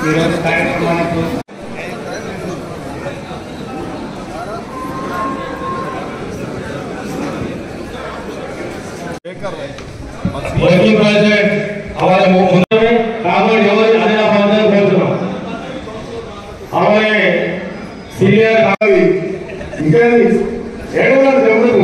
ఈరోజు కార్యక్రమానికి working president हमारे मुंबई में कामगार ఎవరి అనే అభ్యర్థన కోరుతున్నాం हमारे सीनियर కావి ఇంకా ఏడవ జరుగుతూ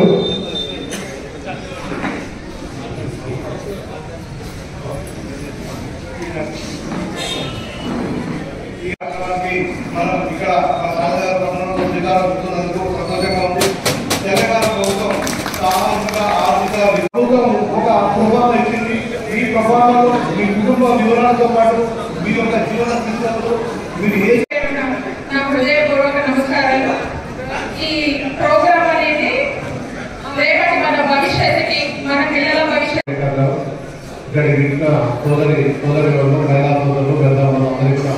ఈ కార్యక్రమానికి మనం ఇక్కడ మన రాజధాని పట్టణంలో జిల్లాలో కూర్చున్నందుకు సంతోషంగా ఉంది తెలంగాణ ప్రభుత్వం సామాజిక ఆర్థిక ప్రభుత్వం ఒక ప్రభావం ఇచ్చింది ఈ ప్రభావంలో మీ కుటుంబ వివరాలతో పాటు మీ యొక్క జీవన స్థితిలో మీరు ఏ నా హృదయపూర్వక నమస్కారాలు ఈ ప్రోగ్రామ్ అనేది రేపటి మన భవిష్యత్తుకి మన పిల్లల భవిష్యత్తు ఇక్కడ ఇంట్లో సోదరి సోదరి గల్లా సోదరులు గద్దామలు అందరికీ కూడా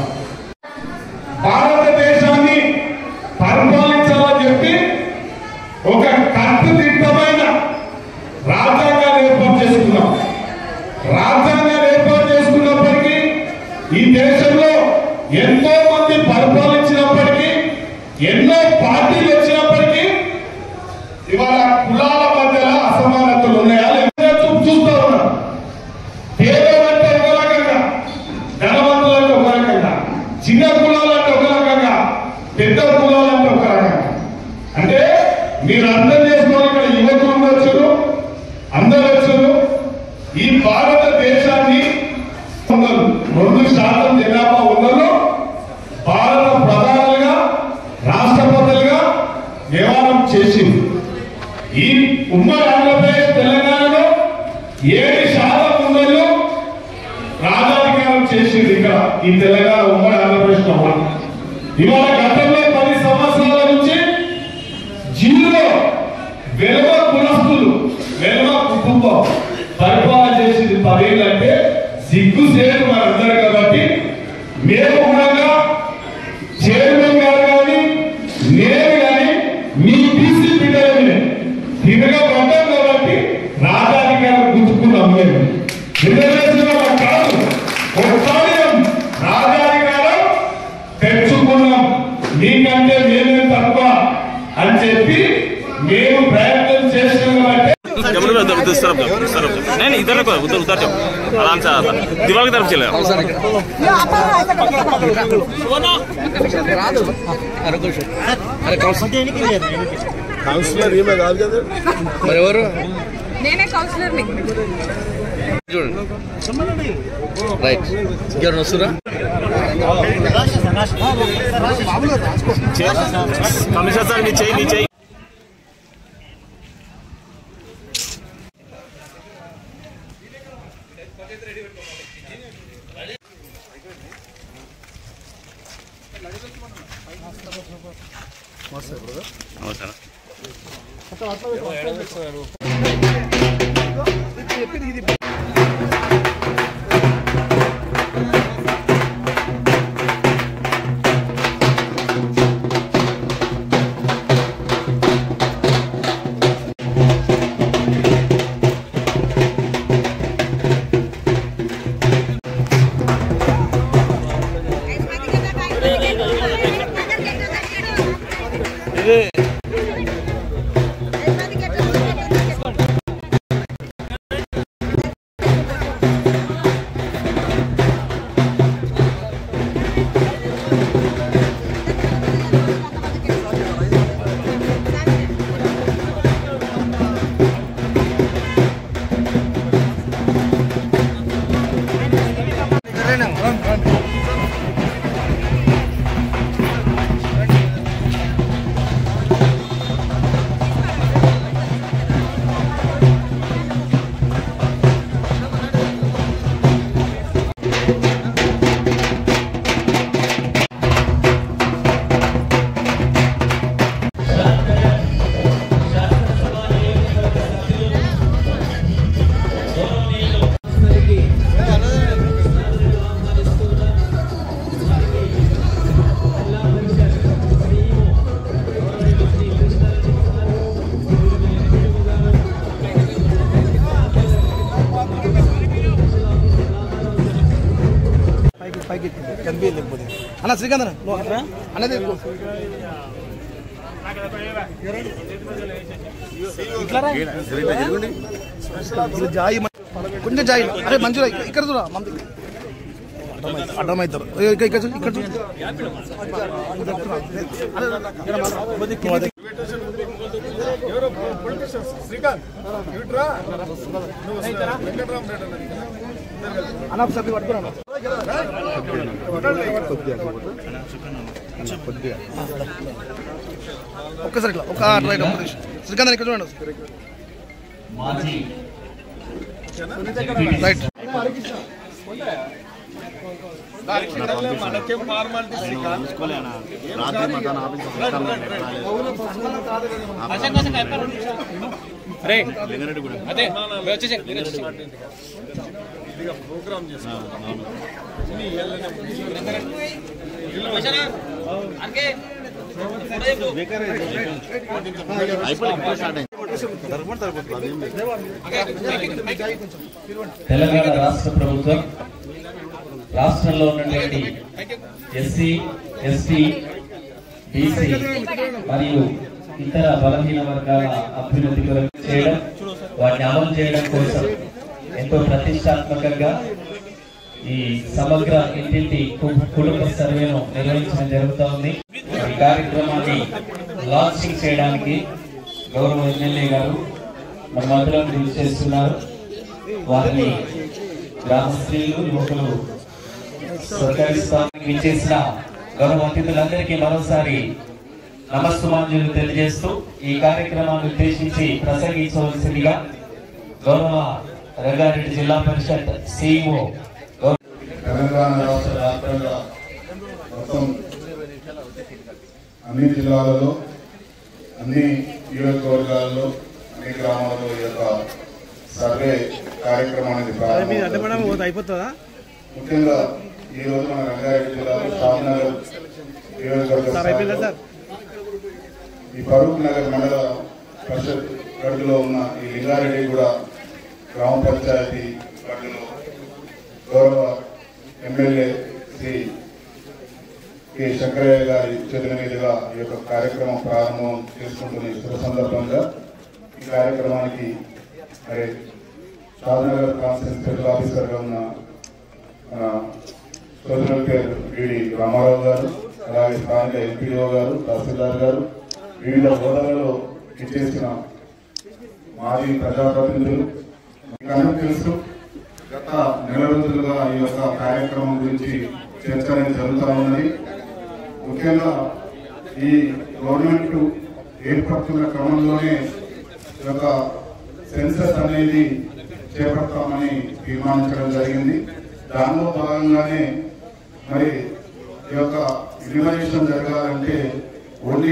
భారతదేశాన్ని పరిపాలించాలని చెప్పి ఒక కట్టుదిట్టమైన రాజ్యాంగాన్ని ఏర్పాటు చేసుకున్నాం రాజ్యాంగాన్ని ఏర్పాటు చేసుకున్నప్పటికీ ఈ దేశంలో ఎంతో మంది పరిపాలించినప్పటికీ ఎన్నో పార్టీలు వచ్చినప్పటికీ ఇవాళ కులాల మధ్యలో అసమానతలు ఉన్నాయా లేదా చూ- చూస్తా ఉన్నాం పేదలంటే ఒక రకంగా ధనవంతులంటే ఒక రకంగా చిన్న కులాలంటే ఒక రకంగా పెద్ద కులాలంటే ఒక రకంగా అంటే మీరు అర్థం చేసుకోవాలి ఇక్కడ యువకులు ఉండొచ్చు అందరూ వచ్చారు ఈ భారతదేశాన్ని ఉన్నారు రెండు శాతం జనాభా ఉన్నలో భారత ప్రధానులుగా రాష్ట్రపతులుగా నియమనం చేసింది ఈ ఉమ్మడి ఆంధ్రప్రదేశ్ తెలంగాణలో ఏడు శాతం ఉన్నదో రాజాధికారం చేసింది ఇక్కడ ఈ తెలంగాణ ఉమ్మడి ఆంధ్రప్రదేశ్ లో ఉన్న. ఇవాళ గతంలో పది సంవత్సరాల నుంచి జిల్లులో వెలువ కులస్తులు వెలువ కుటుంబం పరిపాలన చేసింది పదేళ్ళు అంటే సిగ్గు సేరు మనందరూ కాబట్టి మేము కూడా చైర్మన్ గారు కానీ నేను కానీ మీ బీసీ బిడ్డలని తిరగబడ్డాం కాబట్టి రాజాధికారం గుర్తుకున్నాం మేము రిజర్వేషన్ వల్ల కాదు ఒకసారి రాజాధికారం తెచ్చుకున్నాం మీకంటే మేమే తక్కువ అని చెప్పి మేము ప్రయత్నం చేస్తున్నాం కాబట్టి जबरदस्त जबरदस्त इस तरफ जाओ इस तरफ जाओ नहीं नहीं इधर रखो उधर उधर जाओ आराम से आता दीवार की तरफ चले जाओ నేనే కౌన్సిలర్ని కమిషనర్ సార్ మీ చేయి మీ చేయి నమస్తే అన్న శ్రీకాంత్ అన్న నువ్వు అక్కడ అన్నది ఎక్కువ. ఇట్లా రా. ఇది జాయి మ- కొంచెం జాయి అరే మంచిగా ఇక్కడ చూడ మంది అర్థమవుతారు ఇక్కడ ఇక్కడ చూడు, ఇక్కడ చూడు. అరే, నువ్వు అదే. అన్న ఒకసారి పట్టుకురా ఒక్కసారి ఇట్లా ఒక రైట్ ఒక్క నిమిషం శ్రీకాంత్ ఇక్కడ చూడండి మాజీ రైట్ తెలంగాణ రాష్ట్ర ప్రభుత్వం రాష్ట్రంలో ఉన్నటువంటి ఎస్సీ ఎస్టీ బీసీ మరియు ఇతర బలహీన వర్గాల అభ్యున్నతి కొరకు చేయడం వాటిని అమలు చేయడం కోసం ఎంతో ప్రతిష్టాత్మకంగా ఈ సమగ్ర ఇంటింటి కు- కుటుంబ సర్వేను నిర్వహించడం జరుగుతూ ఉంది ఈ కార్యక్రమాన్ని లాంచింగ్ చేయడానికి గౌరవ ఎమ్మెల్యే గారు మన మధ్యలో కృషి చేస్తున్నారు వారిని గ్రామ స్త్రీలు యువకులు సహకరిస్తానికి విచ్చేసిన గౌరవ అతిథులందరికీ మరోసారి నమస్సుమాంజులు తెలియజేస్తూ ఈ కార్యక్రమాన్ని ఉద్దేశించి ప్రసంగించవలసిందిగా గౌరవ రంగారెడ్డి జిల్లా పరిషత్ సిఇఓ తెలంగాణ రాష్ట్ర వ్యాప్తంగా మొత్తం అన్ని జిల్లాలలో అన్ని నియోజకవర్గాల్లో అన్ని గ్రామాల్లో ఈ యొక్క సర్వే కార్యక్రమానికి ప్రారంభం అయిపోతుందా ముఖ్యంగా ఈ రోజు మన రంగారెడ్డి జిల్లాలో షాద్నగర్ నియోజకవర్గ ఈ ఫరూక్ నగర్ మండల పరిషత్ పరిధిలో ఉన్న ఈ లింగారెడ్డి కూడా గ్రామ పంచాయతీ పరిధిలో గౌరవ ఎమ్మెల్యే శ్రీ కె శంకరయ్య గారి చేతుల మీదుగా ఈ యొక్క కార్యక్రమం ప్రారంభం చేసుకుంటున్న ఈ శుభ సందర్భంగా ఈ కార్యక్రమానికి మరి షాద్నగర్ కాన్ఫరెన్స్ ఫెడరల్ ఆఫీసర్గా ఉన్న మన సోదరుల పేరు వీడి రామారావు గారు అలాగే స్థానిక ఎంపీఓ గారు తహసీల్దార్ గారు వివిధ హోదాలలో ఇచ్చేసిన మాజీ ప్రజాప్రతినిధులు మీకు అందరికీ తెలుసు గత నెల రోజులుగా ఈ యొక్క కార్యక్రమం గురించి చర్చ అనేది జరుగుతూ ఉన్నది ముఖ్యంగా ఈ గవర్నమెంట్ ఏర్పడుతున్న క్రమంలోనే ఈ యొక్క సెన్సస్ అనేది చేపడతామని తీర్మానించడం జరిగింది దానిలో భాగంగానే మరి ఈ యొక్క ఇన్వెస్టిగేషన్ జరగాలంటే ఓన్లీ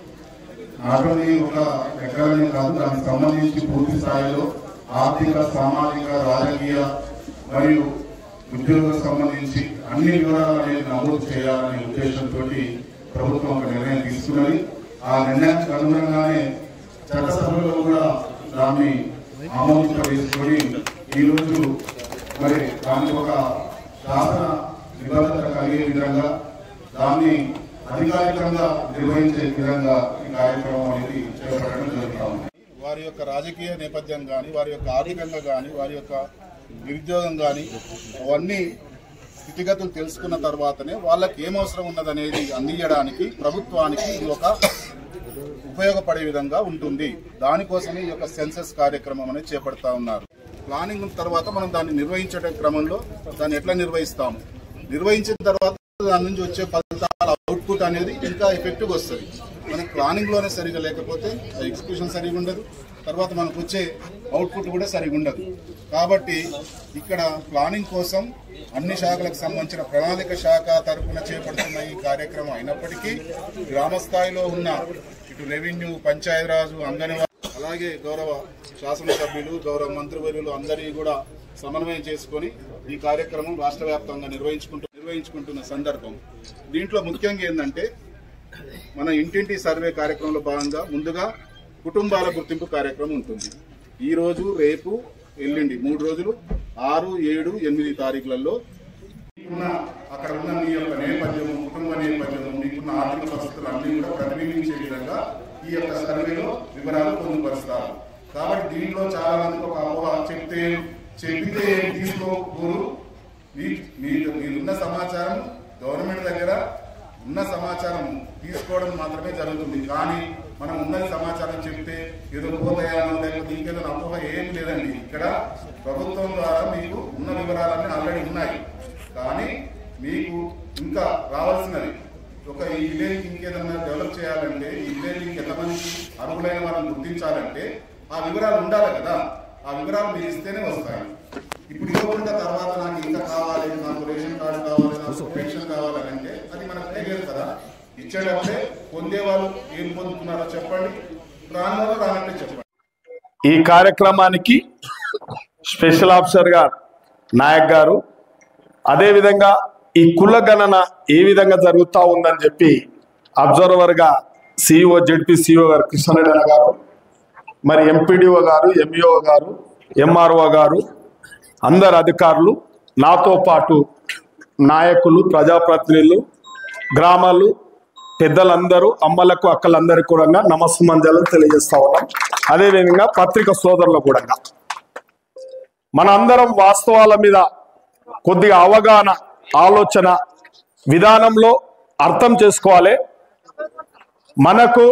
నాట్ ఓన్లీ ఒక ఎకరాన్ని కాదు దానికి సంబంధించి పూర్తి స్థాయిలో ఆర్థిక సామాజిక రాజకీయ మరియు ఉద్యోగం సంబంధించి అన్ని వివరాలు అనేది నమోదు చేయాలనే ఉద్దేశంతో ప్రభుత్వం ఒక నిర్ణయం తీసుకున్నది ఆ నిర్ణయానికి అనుగుణంగానే చట్టసభలో కూడా దాన్ని ఆమోదింపజేసుకొని ఈ రోజు మరి దానికి ఒక శాసన నిబద్ధత కలిగే విధంగా దాన్ని అధికారికంగా నిర్వహించే విధంగా ఈ కార్యక్రమం అనేది చేపట్టడం జరుగుతా ఉంది వారి యొక్క రాజకీయ నేపథ్యం కానీ వారి యొక్క ఆర్థికంగా కానీ వారి యొక్క నిరుద్యోగం కానీ అవన్నీ స్థితిగతులు తెలుసుకున్న తర్వాతనే వాళ్ళకి ఏం అవసరం ఉన్నదనేది అందించడానికి ప్రభుత్వానికి ఇది ఒక ఉపయోగపడే విధంగా ఉంటుంది దానికోసమే ఈ యొక్క సెన్సస్ కార్యక్రమం అనేది చేపడతా ఉన్నారు ప్లానింగ్ తర్వాత మనం దాన్ని నిర్వహించే క్రమంలో దాన్ని ఎట్లా నిర్వహిస్తాము నిర్వహించిన తర్వాత దాని నుంచి వచ్చే ఫలితాల అవుట్పుట్ అనేది ఇంకా ఎఫెక్టివ్ వస్తుంది మనకి ప్లానింగ్ లోనే సరిగా లేకపోతే ఎగ్జిక్యూషన్ సరిగా ఉండదు తర్వాత మనకు వచ్చే అవుట్పుట్ కూడా సరిగా ఉండదు కాబట్టి ఇక్కడ ప్లానింగ్ కోసం అన్ని శాఖలకు సంబంధించిన ప్రణాళిక శాఖ తరపున చేపడుతున్న ఈ కార్యక్రమం అయినప్పటికీ గ్రామ స్థాయిలో ఉన్న ఇటు రెవెన్యూ పంచాయతీరాజు అంగన్వాడీ అలాగే గౌరవ శాసనసభ్యులు గౌరవ మంత్రివర్యులు అందరినీ కూడా సమన్వయం చేసుకొని ఈ కార్యక్రమం రాష్ట్ర వ్యాప్తంగా నిర్వహించుకుంటూ నిర్వహించుకుంటున్న సందర్భం దీంట్లో ముఖ్యంగా ఏంటంటే మన ఇంటింటి సర్వే కార్యక్రమంలో భాగంగా ముందుగా కుటుంబాల గుర్తింపు కార్యక్రమం ఉంటుంది ఈ రోజు రేపు ఎల్లుండి మూడు రోజులు ఆరు ఏడు ఎనిమిది తారీఖులలో మీకున్న అక్కడ ఉన్న మీ యొక్క నేపథ్యము కుటుంబ నేపథ్యము మీకున్న ఆర్థిక పరిస్థితులు అన్ని కూడా ప్రతిబింబించే విధంగా ఈ యొక్క సర్వేలో వివరాలు పొందుపరుస్తారు కాబట్టి దీంట్లో చాలా మందికి ఒక అపోహ చెప్తే చెప్తే ఏం తీసుకోకూరు మీ మీ- మీరున్న సమాచారం గవర్నమెంట్ దగ్గర ఉన్న సమాచారం తీసుకోవడం మాత్రమే జరుగుతుంది కానీ మనం ఉన్నది సమాచారం చెప్తే ఏదో పోతాయానో లేకపోతే ఇంకేదో అపోహ ఏం లేదండి ఇక్కడ ప్రభుత్వం ద్వారా మీకు ఉన్న వివరాలన్నీ ఆల్రెడీ ఉన్నాయి కానీ మీకు ఇంకా రావాల్సినది ఒక ఈ విలేజ్ ఇంకేదన్నా డెవలప్ చేయాలంటే ఈ విలేజ్ ఎంతమందికి అర్హులైన వాళ్ళని గుర్తించాలంటే ఆ వివరాలు ఉండాలి కదా ఆ వివరాలు మీరు ఇస్తేనే వస్తాయి ఇప్పుడు ఇవ్వకుండా తర్వాత నాకు ఇంకా కావాలి నాకు రేషన్ కార్డు కావాలి నాకు పెన్షన్ కావాలి అంటే అది మనకు తెలియదు కదా ఇచ్చేటప్పుడే పొందేవాళ్ళు ఏం పొందుతున్నారో చెప్పండి రాని వాళ్ళు రానట్టే చెప్పండి ఈ కార్యక్రమానికి స్పెషల్ ఆఫీసర్ గా నాయక్ గారు అదేవిధంగా ఈ కుల గణన ఏ విధంగా జరుగుతూ ఉందని చెప్పి అబ్జర్వర్ గా సిఇఓ జెడ్పీ సిఇఓ గారు కృష్ణారెడ్డి అన్న గారు మరి ఎంపీడీఓ గారు ఎంఈఓ గారు ఎంఆర్ఓ గారు అందరు అధికారులు నాతో పాటు నాయకులు ప్రజాప్రతినిధులు గ్రామాలు పెద్దలందరూ అమ్మలకు అక్కలందరికీ కూడా నమస్సుమంజలు తెలియజేస్తా ఉన్నాం అదేవిధంగా పత్రిక సోదరులకు కూడా మన అందరం వాస్తవాల మీద కొద్దిగా అవగాహన ఆలోచన విధానంలో అర్థం చేసుకోవాలి మనకు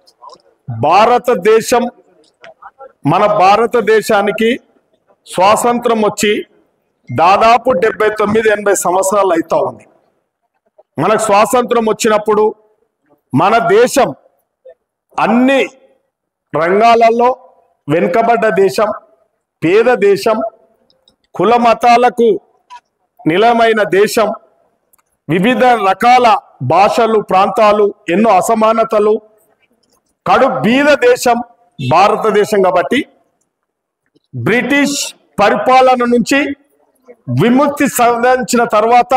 భారతదేశం మన భారతదేశానికి స్వాతంత్రం వచ్చి దాదాపు డెబ్బై తొమ్మిది ఎనభై సంవత్సరాలు అవుతా ఉంది మనకు స్వాతంత్రం వచ్చినప్పుడు మన దేశం అన్ని రంగాలలో వెనుకబడ్డ దేశం పేద దేశం కుల మతాలకు నిలమైన దేశం వివిధ రకాల భాషలు ప్రాంతాలు ఎన్నో అసమానతలు కడు బీద దేశం భారతదేశం కాబట్టి బ్రిటిష్ పరిపాలన నుంచి విముక్తి సాధించిన తర్వాత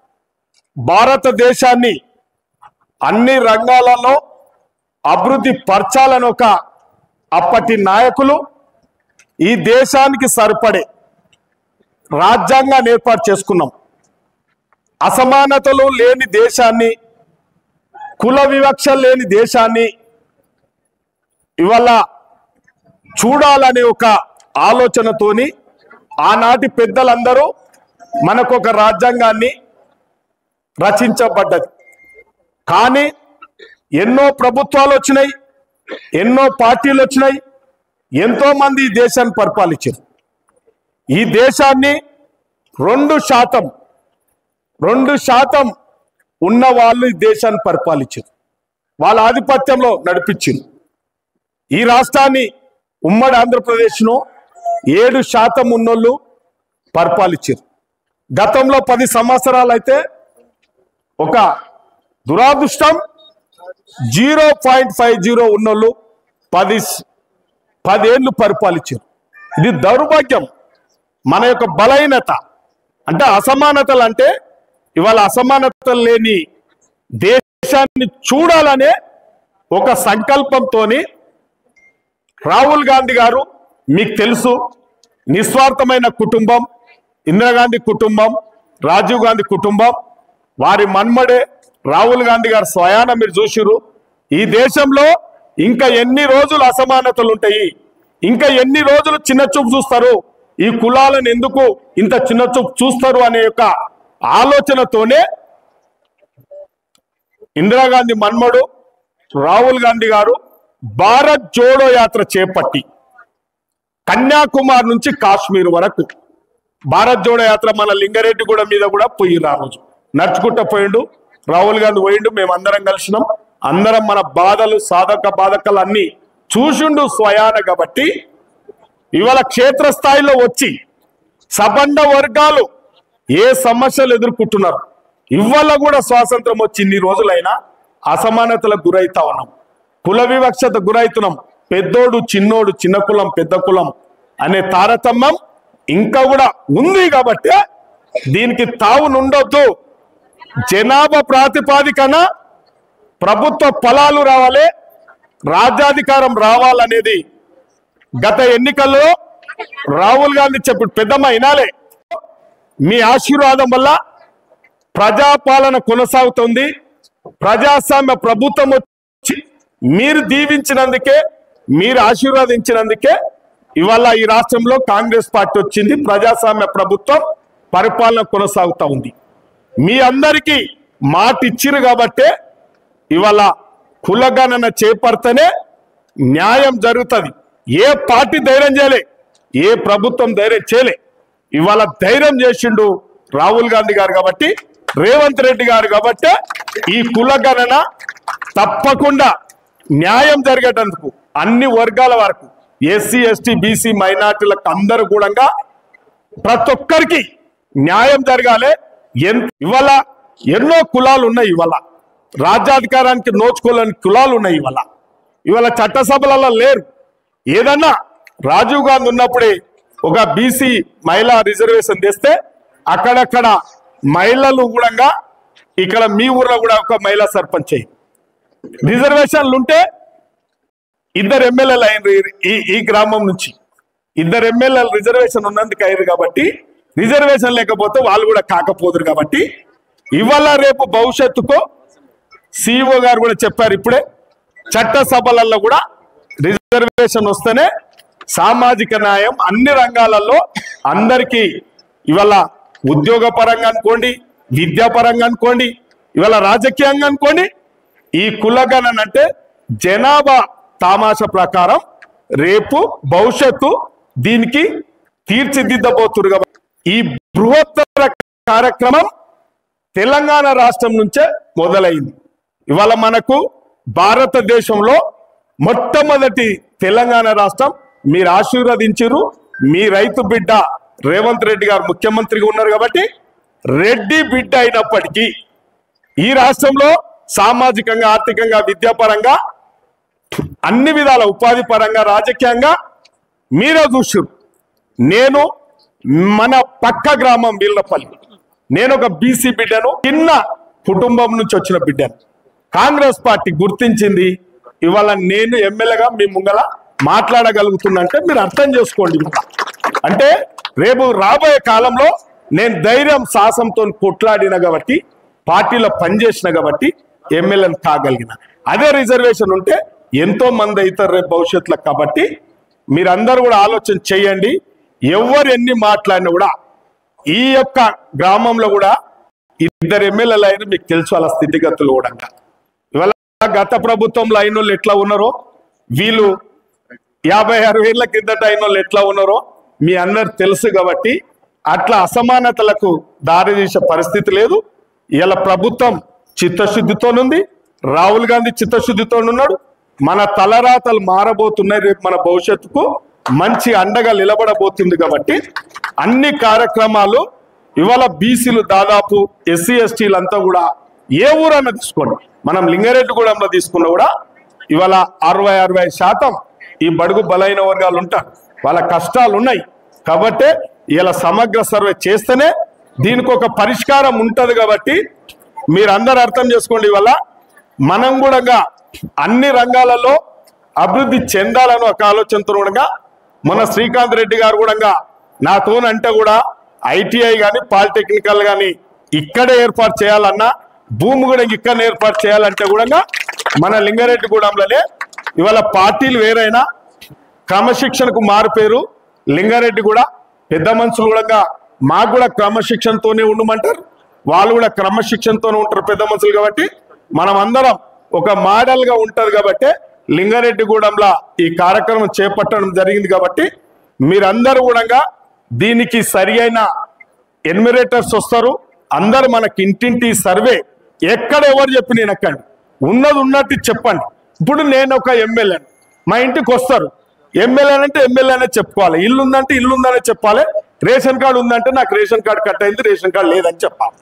భారతదేశాన్ని అన్ని రంగాలలో అభివృద్ధి పరచాలని ఒక అప్పటి నాయకులు ఈ దేశానికి సరిపడే రాజ్యాంగాన్ని ఏర్పాటు చేసుకున్నాం అసమానతలు లేని దేశాన్ని కుల వివక్ష లేని దేశాన్ని ఇవాళ చూడాలనే ఒక ఆలోచనతోని ఆనాటి పెద్దలందరూ మనకు ఒక రాజ్యాంగాన్ని రచించబడ్డది కానీ ఎన్నో ప్రభుత్వాలు వచ్చినాయి ఎన్నో పార్టీలు వచ్చినాయి ఎంతో మంది ఈ దేశాన్ని పరిపాలించారు ఈ దేశాన్ని రెండు శాతం రెండు శాతం ఉన్న వాళ్ళు ఈ దేశాన్ని పరిపాలించారు వాళ్ళ ఆధిపత్యంలో నడిపించారు ఈ రాష్ట్రాన్ని ఉమ్మడి ఆంధ్రప్రదేశ్ను ఏడు శాతం ఉన్నోళ్ళు పరిపాలించారు గతంలో పది సంవత్సరాలు అయితే ఒక దురాదృష్టం జీరో పాయింట్ ఫైవ్ జీరో ఉన్నోళ్ళు పది పదేళ్ళు పరిపాలించారు ఇది దౌర్భాగ్యం మన యొక్క బలహీనత అంటే అసమానతలు అంటే ఇవాళ అసమానతలు లేని దేశాన్ని చూడాలనే ఒక సంకల్పంతోని రాహుల్ గాంధీ గారు మీకు తెలుసు నిస్వార్థమైన కుటుంబం ఇందిరాగాంధీ కుటుంబం రాజీవ్ గాంధీ కుటుంబం వారి మన్మడే రాహుల్ గాంధీ గారు స్వయాన మీరు చూసిరు ఈ దేశంలో ఇంకా ఎన్ని రోజులు అసమానతలు ఉంటాయి ఇంకా ఎన్ని రోజులు చిన్న చూపు చూస్తారు ఈ కులాలను ఎందుకు ఇంత చిన్న చూపు చూస్తారు అనే యొక్క ఆలోచనతోనే ఇందిరాగాంధీ మన్మడు రాహుల్ గాంధీ గారు భారత్ జోడో యాత్ర చేపట్టి కన్యాకుమారి నుంచి కాశ్మీర్ వరకు భారత్ జోడో యాత్ర మన లింగారెడ్డి కూడా మీద కూడా పోయిరు ఆ రోజు నడుచుకుంటూ పోయిండు రాహుల్ గాంధీ పోయిండు మేము అందరం కలిసినాం అందరం మన బాధలు సాధక బాధకాలు అన్ని చూసిండు స్వయాన కాబట్టి ఇవాళ క్షేత్రస్థాయిలో వచ్చి సబండ వర్గాలు ఏ సమస్యలు ఎదుర్కొంటున్నారు ఇవాళ కూడా స్వాతంత్రం వచ్చి ఇన్ని రోజులైనా అసమానతలకు గురైతా ఉన్నాం కుల వివక్షత గురైతున్నాం పెద్దోడు చిన్నోడు చిన్న కులం పెద్ద కులం అనే తారతమ్యం ఇంకా కూడా ఉంది కాబట్టి దీనికి తావునుండొద్దు జనాభా ప్రాతిపాదికన ప్రభుత్వ ఫలాలు రావాలి రాజ్యాధికారం రావాలనేది గత ఎన్నికల్లో రాహుల్ గాంధీ చెప్పి పెద్దమ్మ వినాలే మీ ఆశీర్వాదం వల్ల ప్రజాపాలన కొనసాగుతుంది ప్రజాస్వామ్య ప్రభుత్వం వచ్చి మీరు దీవించినందుకే మీరు ఆశీర్వదించినందుకే ఇవాళ ఈ రాష్ట్రంలో కాంగ్రెస్ పార్టీ వచ్చింది ప్రజాస్వామ్య ప్రభుత్వం పరిపాలన కొనసాగుతా ఉంది మీ అందరికీ మాట ఇచ్చిరు కాబట్టే ఇవాళ కులగణన చేపడితేనే న్యాయం జరుగుతుంది ఏ పార్టీ ధైర్యం చేయలే ఏ ప్రభుత్వం ధైర్యం చేయలే ఇవాళ ధైర్యం చేసిండు రాహుల్ గాంధీ గారు కాబట్టి రేవంత్ రెడ్డి గారు కాబట్టి ఈ కులగణన తప్పకుండా న్యాయం జరిగేటందుకు అన్ని వర్గాల వరకు ఎస్సీ ఎస్టీ బీసీ మైనార్టీలకు అందరూ కూడా ప్రతి ఒక్కరికి న్యాయం జరగాలి ఎన్- ఇవాళ ఎన్నో కులాలు ఉన్నాయి ఇవాళ రాజ్యాధికారానికి నోచుకోలేని కులాలు ఉన్నాయి ఇవాళ ఇవాళ చట్టసభలలో లేరు ఏదన్నా రాజీవ్ గాంధీ ఉన్నప్పుడే ఒక బీసీ మహిళా రిజర్వేషన్ తెస్తే అక్కడక్కడ మహిళలు కూడా ఇక్కడ మీ ఊర్లో కూడా ఒక మహిళా సర్పంచ్ అయ్యి రిజర్వేషన్లు ఉంటే ఇద్దరు ఎమ్మెల్యేలు అయినరు ఈ- ఈ ఈ గ్రామం నుంచి ఇద్దరు ఎమ్మెల్యేలు రిజర్వేషన్ ఉన్నందుకు అయ్యారు కాబట్టి రిజర్వేషన్ లేకపోతే వాళ్ళు కూడా కాకపోదురు కాబట్టి ఇవాళ రేపు భవిష్యత్తుకు సిఇఓ గారు కూడా చెప్పారు ఇప్పుడే చట్టసభలలో కూడా రిజర్వేషన్ వస్తేనే సామాజిక న్యాయం అన్ని రంగాలలో అందరికీ ఇవాళ ఉద్యోగ పరంగా అనుకోండి విద్యా పరంగా అనుకోండి ఇవాళ రాజకీయంగా అనుకోండి ఈ కులగణన అంటే జనాభా తామాష ప్రకారం రేపు భవిష్యత్తు దీనికి తీర్చిదిద్దబోతురు కాబట్టి ఈ బృహత్తర కార్యక్రమం తెలంగాణ రాష్ట్రం నుంచే మొదలైంది ఇవాళ మనకు భారతదేశంలో మొట్టమొదటి తెలంగాణ రాష్ట్రం మీరు ఆశీర్వదించారు మీ రైతు బిడ్డ రేవంత్ రెడ్డి గారు ముఖ్యమంత్రిగా ఉన్నారు కాబట్టి రెడ్డి బిడ్డ అయినప్పటికీ ఈ రాష్ట్రంలో సామాజికంగా ఆర్థికంగా విద్యాపరంగా అన్ని విధాల ఉపాధి పరంగా రాజకీయంగా మీరే చూసారు నేను మన పక్క గ్రామం వీళ్ళపల్లి నేను ఒక బీసీ బిడ్డను చిన్న కుటుంబం నుంచి వచ్చిన బిడ్డను కాంగ్రెస్ పార్టీ గుర్తించింది ఇవాళ నేను ఎమ్మెల్యేగా మీ ముంగల మాట్లాడగలుగుతున్నంటే మీరు అర్థం చేసుకోండి అంటే రేపు రాబోయే కాలంలో నేను ధైర్యం సాహసంతో కొట్లాడిన కాబట్టి పార్టీలో పనిచేసిన కాబట్టి ఎమ్మెల్యేని కాగలిగిన అదే రిజర్వేషన్ ఉంటే ఎంతో మంది అవుతారు రేపు భవిష్యత్తులో కాబట్టి మీరందరూ కూడా ఆలోచన చేయండి ఎవరు ఎన్ని మాట్లాడినా కూడా ఈ యొక్క గ్రామంలో కూడా ఇద్దరు ఎమ్మెల్యేలు అయిన మీకు తెలుసు వాళ్ళ స్థితిగతులు కూడా ఇవాళ గత ప్రభుత్వంలో అయిన వాళ్ళు ఎట్లా ఉన్నారో వీళ్ళు యాభై అరవై ఏళ్ల కిందట అయిన వాళ్ళు ఎట్లా ఉన్నారో మీ అందరు తెలుసు కాబట్టి అట్లా అసమానతలకు దారి తీసే పరిస్థితి లేదు ఇలా ప్రభుత్వం చిత్తశుద్ధితోనుంది రాహుల్ గాంధీ చిత్తశుద్ధితో ఉన్నాడు మన తలరాతలు మారబోతున్నాయి రేపు మన భవిష్యత్తుకు మంచి అండగా నిలబడబోతుంది కాబట్టి అన్ని కార్యక్రమాలు ఇవాళ బీసీలు దాదాపు ఎస్సీ ఎస్టీలంతా కూడా ఏ ఊరన్నా తీసుకోండి మనం లింగారెడ్డిగూడెంలో తీసుకున్నా కూడా ఇవాళ అరవై అరవై శాతం ఈ బడుగు బలైన వర్గాలు ఉంటారు వాళ్ళ కష్టాలు ఉన్నాయి కాబట్టి ఇలా సమగ్ర సర్వే చేస్తేనే దీనికి ఒక పరిష్కారం ఉంటది కాబట్టి మీరందరూ అర్థం చేసుకోండి ఇవాళ మనం కూడా అన్ని రంగాలలో అభివృద్ధి చెందాలని ఒక ఆలోచనతో కూడా మన శ్రీకాంత్ రెడ్డి గారు కూడా నాతోనంటే కూడా ఐటీఐ కానీ పాలిటెక్నికల్ కానీ ఇక్కడే ఏర్పాటు చేయాలన్నా భూమి కూడా ఇక్కడ ఏర్పాటు చేయాలంటే కూడా మన లింగారెడ్డిగూడెంలోనే ఇవాళ పార్టీలు వేరైనా క్రమశిక్షణకు మారిపోయారు లింగారెడ్డి కూడా పెద్ద మనుషులు కూడా మాకు కూడా క్రమశిక్షణతోనే ఉండమంటారు వాళ్ళు కూడా క్రమశిక్షణతోనే ఉంటారు పెద్ద మనుషులు కాబట్టి మనం అందరం ఒక మోడల్ గా ఉంటది కాబట్టి లింగారెడ్డిగూడెంలో ఈ కార్యక్రమం చేపట్టడం జరిగింది కాబట్టి మీరందరూ కూడా దీనికి సరి అయిన ఎన్మిరేటర్స్ వస్తారు అందరు మనకి ఇంటింటి సర్వే ఎక్కడ ఎవరు చెప్పి నేను ఎక్కండి ఉన్నది ఉన్నట్టు చెప్పండి ఇప్పుడు నేను ఒక ఎమ్మెల్యే మా ఇంటికి వస్తారు ఎమ్మెల్యే అంటే ఎమ్మెల్యే అనే చెప్పుకోవాలి ఇల్లు ఉందంటే ఇల్లు ఉందనే చెప్పాలి రేషన్ కార్డు ఉందంటే నాకు రేషన్ కార్డు కట్ అయింది రేషన్ కార్డు లేదని చెప్పాలి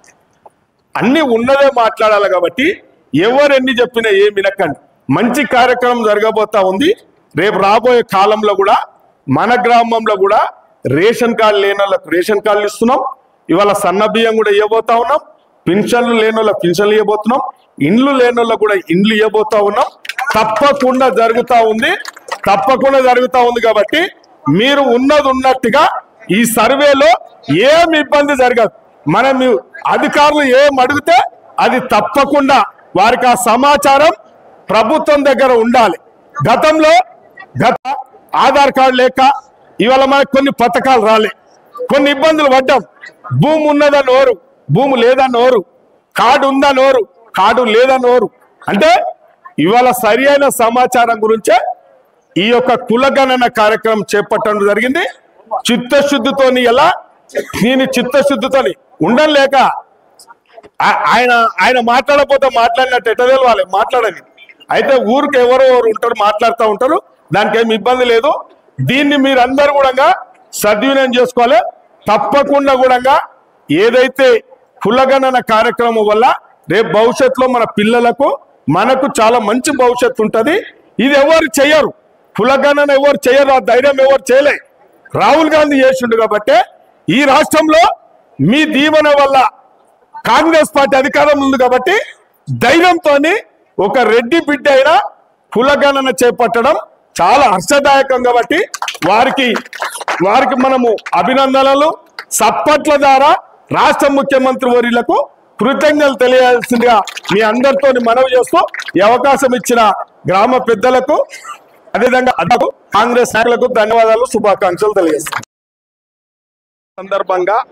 అన్ని ఉన్నదే మాట్లాడాలి కాబట్టి ఎవరు ఎన్ని చెప్పినా ఏమి వినకండి మంచి కార్యక్రమం జరగబోతా ఉంది రేపు రాబోయే కాలంలో కూడా మన గ్రామంలో కూడా రేషన్ కార్డు లేని వాళ్ళకి రేషన్ కార్డులు ఇస్తున్నాం ఇవాళ సన్న బియ్యం కూడా ఇవ్వబోతా ఉన్నాం పింఛన్లు లేని వాళ్ళకి పింఛన్లు ఇవ్వబోతున్నాం ఇండ్లు లేని వాళ్ళకి కూడా ఇండ్లు ఇవ్వబోతా ఉన్నాం తప్పకుండా జరుగుతా ఉంది తప్పకుండా జరుగుతా ఉంది కాబట్టి మీరు ఉన్నది ఉన్నట్టుగా ఈ సర్వేలో ఏమి ఇబ్బంది జరగదు మనం అధికారులు ఏం అడిగితే అది తప్పకుండా వారికి ఆ సమాచారం ప్రభుత్వం దగ్గర ఉండాలి గతంలో గత ఆధార్ కార్డు లేక ఇవాళ మనకు కొన్ని పథకాలు రాలే కొన్ని ఇబ్బందులు పడ్డాం భూమి ఉన్నదని ఓరు భూమి లేదని ఓరు కార్డు ఉందని ఓరు కార్డు లేదని ఓరు అంటే ఇవాళ సరి అయిన సమాచారం గురించే ఈ యొక్క కులగణన కార్యక్రమం చేపట్టడం జరిగింది చిత్తశుద్ధితోని ఎలా నేను చిత్తశుద్ధితోని ఉండలేక ఆ- ఆయన ఆయన మాట్లాడకపోతే మాట్లాడినట్టు ఎట్ట తెలవాలి మాట్లాడని అయితే ఊరికి ఎవరో ఎవరు ఉంటారు మాట్లాడుతూ ఉంటారు దానికి ఏమి ఇబ్బంది లేదు దీన్ని మీరందరూ కూడా సద్వినియోగం చేసుకోవాలి తప్పకుండా కూడా ఏదైతే కులగణన కార్యక్రమం వల్ల రేపు భవిష్యత్తులో మన పిల్లలకు మనకు చాలా మంచి భవిష్యత్తు ఉంటది ఇది ఎవరు చేయరు కులగణన ఎవరు చేయరు ఆ ధైర్యం ఎవరు చేయలే రాహుల్ గాంధీ చేసిండు కాబట్టి ఈ రాష్ట్రంలో మీ దీవెన వల్ల కాంగ్రెస్ పార్టీ అధికారం ఉంది కాబట్టి ధైర్యంతో ఒక రెడ్డి బిడ్డ అయినా కులగణన చేపట్టడం చాలా హర్షదాయకం కాబట్టి వారికి వారికి మనము అభినందనలు సప్పట్ల ద్వారా రాష్ట్ర ముఖ్యమంత్రి వర్యులకు కృతజ్ఞతలు తెలియాల్సిందిగా మీ అందరితో మనవి చేస్తూ ఈ అవకాశం ఇచ్చిన గ్రామ పెద్దలకు అదేవిధంగా అదకు కాంగ్రెస్ నాయకులకు ధన్యవాదాలు శుభాకాంక్షలు తెలియజేస్తాను సందర్భంగా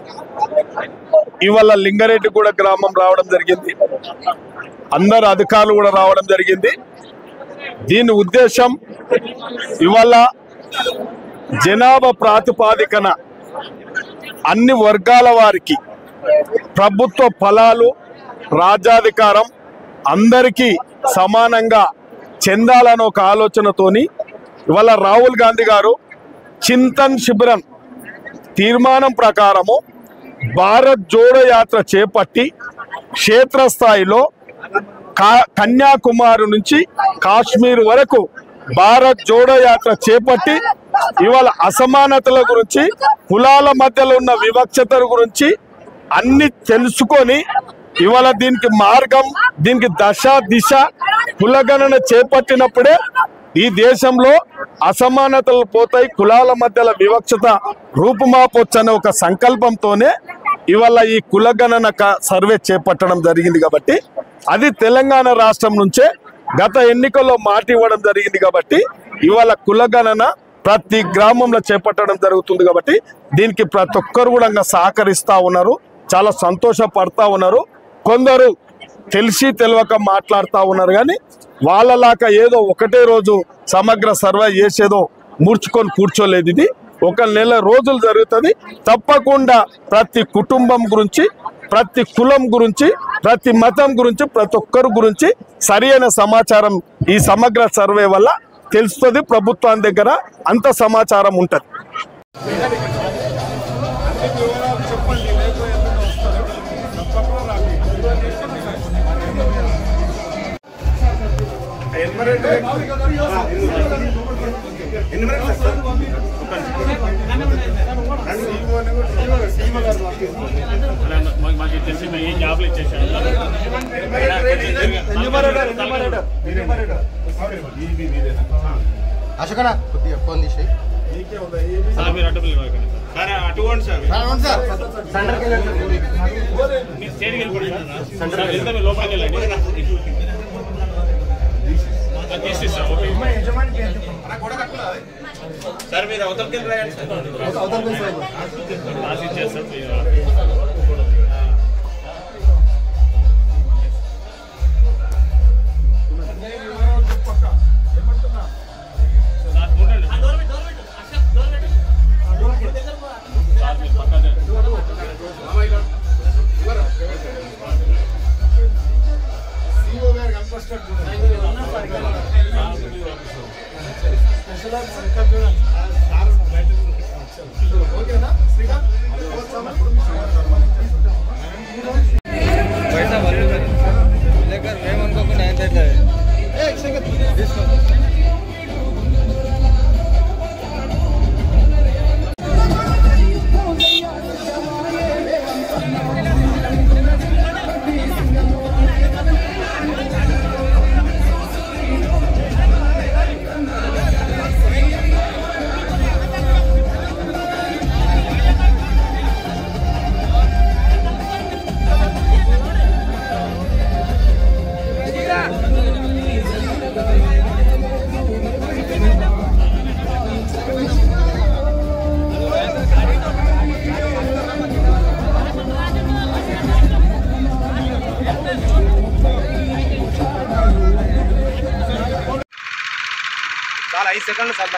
ఇవాళ లింగారెడ్డిగూడ గ్రామం రావడం జరిగింది అందరు అధికారులు కూడా రావడం జరిగింది దీని ఉద్దేశం ఇవాళ జనాభా ప్రాతిపాదికన అన్ని వర్గాల వారికి ప్రభుత్వ ఫలాలు రాజ్యాధికారం అందరికీ సమానంగా చెందాలని ఒక ఆలోచనతోని ఇవాళ రాహుల్ గాంధీ గారు చింతన్ శిబిరం తీర్మానం ప్రకారము భారత్ జోడో యాత్ర చేపట్టి క్షేత్రస్థాయిలో కా- కన్యాకుమారి నుంచి కాశ్మీర్ వరకు భారత్ జోడో యాత్ర చేపట్టి ఇవాళ అసమానతల గురించి కులాల మధ్యలో ఉన్న వివక్షతల గురించి అన్ని తెలుసుకొని ఇవాళ దీనికి మార్గం దీనికి దశ దిశ కులగణన చేపట్టినప్పుడే ఈ దేశంలో అసమానతలు పోతాయి కులాల మధ్యల వివక్షత రూపుమాపొచ్చు అనే ఒక సంకల్పంతోనే ఇవాళ ఈ కులగణన క- సర్వే చేపట్టడం జరిగింది కాబట్టి అది తెలంగాణ రాష్ట్రం నుంచే గత ఎన్నికల్లో మాట ఇవ్వడం జరిగింది కాబట్టి ఇవాళ కులగణన ప్రతి గ్రామంలో చేపట్టడం జరుగుతుంది కాబట్టి దీనికి ప్రతి ఒక్కరు కూడా సహకరిస్తా ఉన్నారు చాలా సంతోషపడతా ఉన్నారు కొందరు తెలిసి తెలియక మాట్లాడుతూ ఉన్నారు కానీ వాళ్ళలాగా ఏదో ఒకటే రోజు సమగ్ర సర్వే చేసేదో మూర్చుకొని కూర్చోలేదు ఇది ఒక నెల రోజులు జరుగుతుంది తప్పకుండా ప్రతి కుటుంబం గురించి ప్రతి కులం గురించి ప్రతి మతం గురించి ప్రతి ఒక్కరి గురించి సరైన సమాచారం ఈ సమగ్ర సర్వే వల్ల తెలుస్తుంది ప్రభుత్వం దగ్గర అంత సమాచారం ఉంటుంది మాకు తెలిసి మేము ఏం జాబ్లు ఇచ్చేసాం అశోకనా కొద్దిగా ఫోన్ తీసేయి మీరు అడ్డు పిల్లలు సరే అటువంటి సార్ మీరు స్టేట్కి వెళ్ళిపోండి సార్. సార్ వెళ్తే మీరు లోపలికి వెళ్ళండి అది తీసేస్తాం ఓకే సార్ మీరు అవతలకి వెళ్ళి రాయండి సార్ రాసి ఇచ్చేస్తాం Thank ఐదు సెకండ్లు సర్దా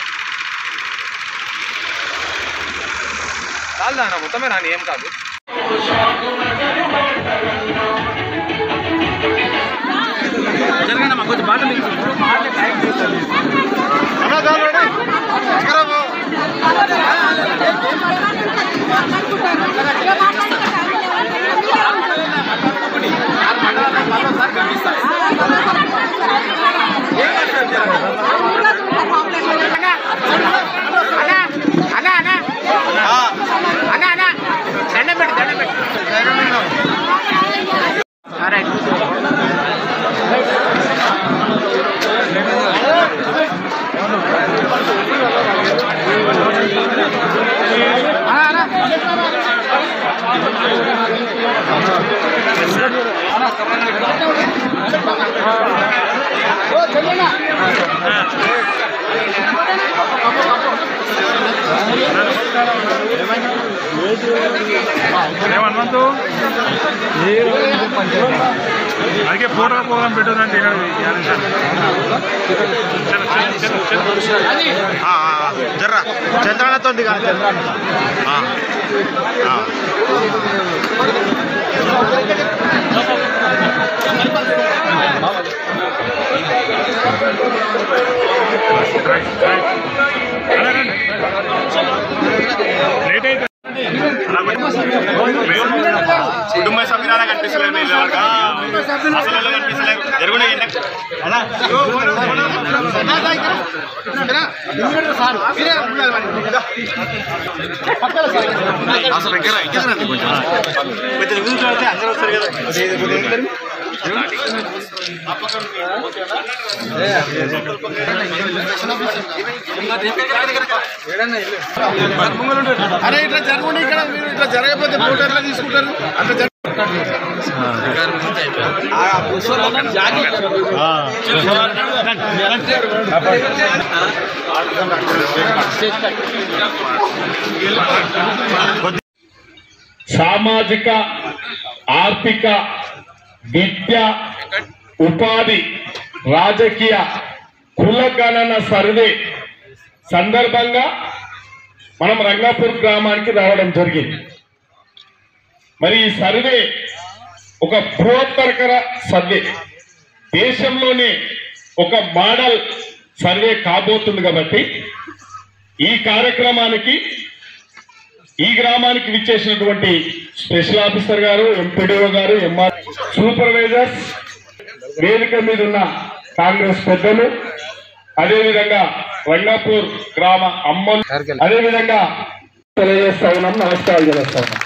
చాలు అన్న మొత్తమే రాని ఏం కాదు జరగండి మాకు కొంచెం బాట హనుమంతు ಅದಕ್ಕೆ ಫೋಟೋ ಪ್ರೋಗ್ರಾಮ್ ಬಿಟ್ಟರು ಅಂತ ಹೇಳಿ జర్రా చంద్రాలతో దిగాలి లేట్ అయితే కుటుంబ సభ్యురాలా కనిపిస్తలేదు మీరు ఎవరికా? అసలు ఎవరు కనిపిస్తలేదు జరుగునే అలా అసలు దగ్గర ఎక్కేసారండి కొంచెం కొంచెం ముందు చూస్తే అందరూ వస్తారు కదా అరే ఇట్లా జరగండి ఇక్కడ మీరు ఇట్లా జరగకపోతే ఫోటో ఎట్లా తీసుకుంటారు అట్లా జరగ సామాజిక ఆర్థిక విద్య ఉపాధి రాజకీయ కులగణన సర్వే సందర్భంగా మనం రంగాపూర్ గ్రామానికి రావడం జరిగింది మరి ఈ సర్వే ఒక బృహత్తరకర సర్వే దేశంలోనే ఒక మోడల్ సర్వే కాబోతుంది కాబట్టి ఈ కార్యక్రమానికి ఈ గ్రామానికి విచ్చేసినటువంటి special officer garu MPDO garu MR supervisors వేదిక మీద ఉన్న కాంగ్రెస్ పెద్దలు అదేవిధంగా రంగాపూర్ గ్రామ అమ్మలు అదేవిధంగా తెలియజేస్తా ఉన్నాం నమస్కారాలు చేస్తా ఉన్నాం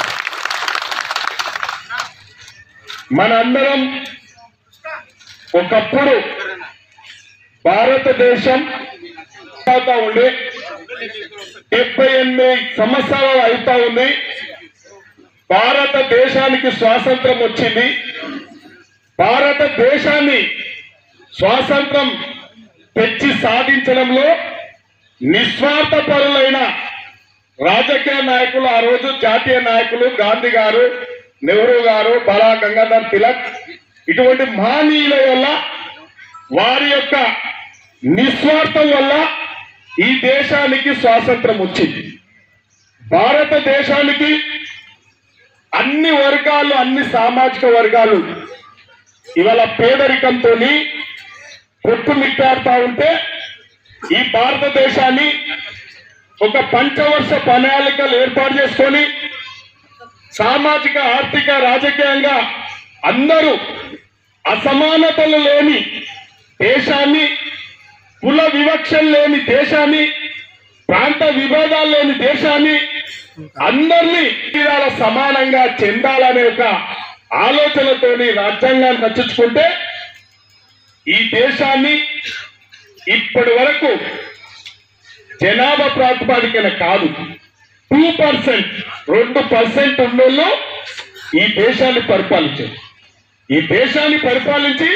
మనందరం ఒకప్పుడు భారతదేశం అవుతా ఉండే డెబ్బై ఎనిమిది సంవత్సరాలు అవుతా ఉంది భారతదేశానికి స్వాతంత్రం వచ్చింది భారతదేశాన్ని స్వాతంత్రం తెచ్చి సాధించడంలో నిస్వార్థ పరులైన రాజకీయ నాయకులు ఆ రోజు జాతీయ నాయకులు గాంధీ గారు నెహ్రూ గారు బాలా గంగాధర్ తిలక్ ఇటువంటి మహనీయుల వల్ల వారి యొక్క నిస్వార్థం వల్ల ఈ దేశానికి స్వాతంత్రం వచ్చింది భారతదేశానికి అన్ని వర్గాలు అన్ని సామాజిక వర్గాలు ఇవాళ పేదరికంతో కొట్టుమిట్టాడుతా ఉంటే ఈ భారతదేశాన్ని ఒక పంచవర్ష ప్రణాళికలు ఏర్పాటు చేసుకొని సామాజిక ఆర్థిక రాజకీయంగా అందరూ అసమానతలు లేని దేశాన్ని కుల వివక్షలు లేని దేశాన్ని ప్రాంత విభేదాలు లేని దేశాన్ని అందరినీ తీరాల సమానంగా చెందాలనే ఒక ఆలోచనతోని రాజ్యాంగాన్ని రచించుకుంటే ఈ దేశాన్ని ఇప్పటి వరకు జనాభా ప్రాతిపాదికన కాదు టూ పర్సెంట్ రెండు పర్సెంట్ ఉన్నోళ్ళు ఈ దేశాన్ని పరిపాలించారు ఈ దేశాన్ని పరిపాలించి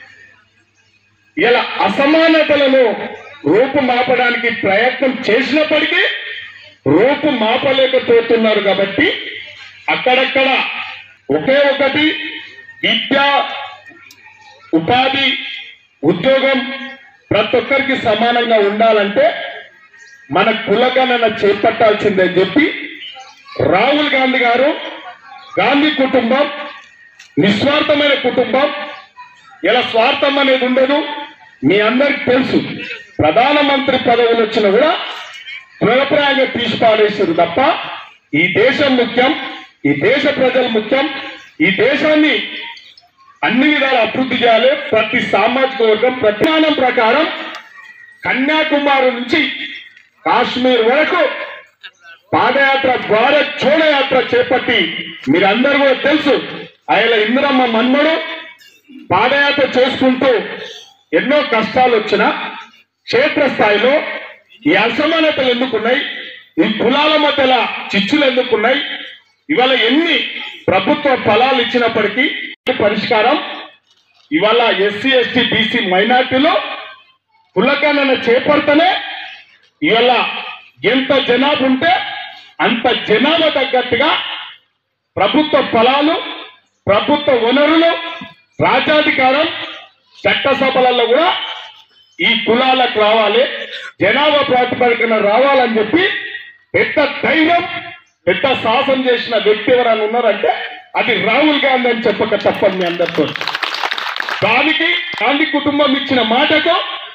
ఇలా అసమానతలను రూపుమాపడానికి ప్రయత్నం చేసినప్పటికీ రూపు మాపలేకపోతున్నారు కాబట్టి అక్కడక్కడ ఒకే ఒకటి విద్య ఉపాధి ఉద్యోగం ప్రతి ఒక్కరికి సమానంగా ఉండాలంటే మన కులగణన చేపట్టాల్సిందని చెప్పి రాహుల్ గాంధీ గారు గాంధీ కుటుంబం నిస్వార్థమైన కుటుంబం ఇలా స్వార్థం అనేది ఉండదు మీ అందరికి తెలుసు ప్రధానమంత్రి పదవులు వచ్చినా కూడా త్వరప్రాయంగా తీసి పాడేసారు తప్ప ఈ దేశం ముఖ్యం ఈ దేశ ప్రజలు ముఖ్యం ఈ దేశాన్ని అన్ని విధాలు అభివృద్ధి చేయాలి ప్రతి సామాజిక వర్గం ప్రతిమానం ప్రకారం కన్యాకుమారి నుంచి కాశ్మీర్ వరకు పాదయాత్ర భారత్ చోడ యాత్ర చేపట్టి మీరందరూ కూడా తెలుసు ఆయన ఇందిరమ్మ మన్మడు పాదయాత్ర చేసుకుంటూ ఎన్నో కష్టాలు వచ్చినా క్షేత్రస్థాయిలో ఈ అసమానతలు ఎందుకున్నాయి ఈ కులాల మధ్యల చిచ్చులు ఎందుకున్నాయి ఇవాళ ఎన్ని ప్రభుత్వ ఫలాలు ఇచ్చినప్పటికీ పరిష్కారం ఇవాళ ఎస్సీ ఎస్టీ బీసీ మైనార్టీలో కులగణన చేపడితేనే ఇవాళ ఎంత జనాభా ఉంటే అంత జనాభా తగ్గట్టుగా ప్రభుత్వ ఫలాలు ప్రభుత్వ వనరులు రాజ్యాధికారం చట్టసభలలో కూడా ఈ కులాలకు రావాలి జనాభా ప్రాతిపదికన రావాలని చెప్పి పెద్ద ధైర్యం పెద్ద సాహసం చేసిన వ్యక్తి ఎవరైనా ఉన్నారంటే అది రాహుల్ గాంధీ అని చెప్పక తప్పదు మీ అందరితో దానికి గాంధీ కుటుంబం ఇచ్చిన మాటకు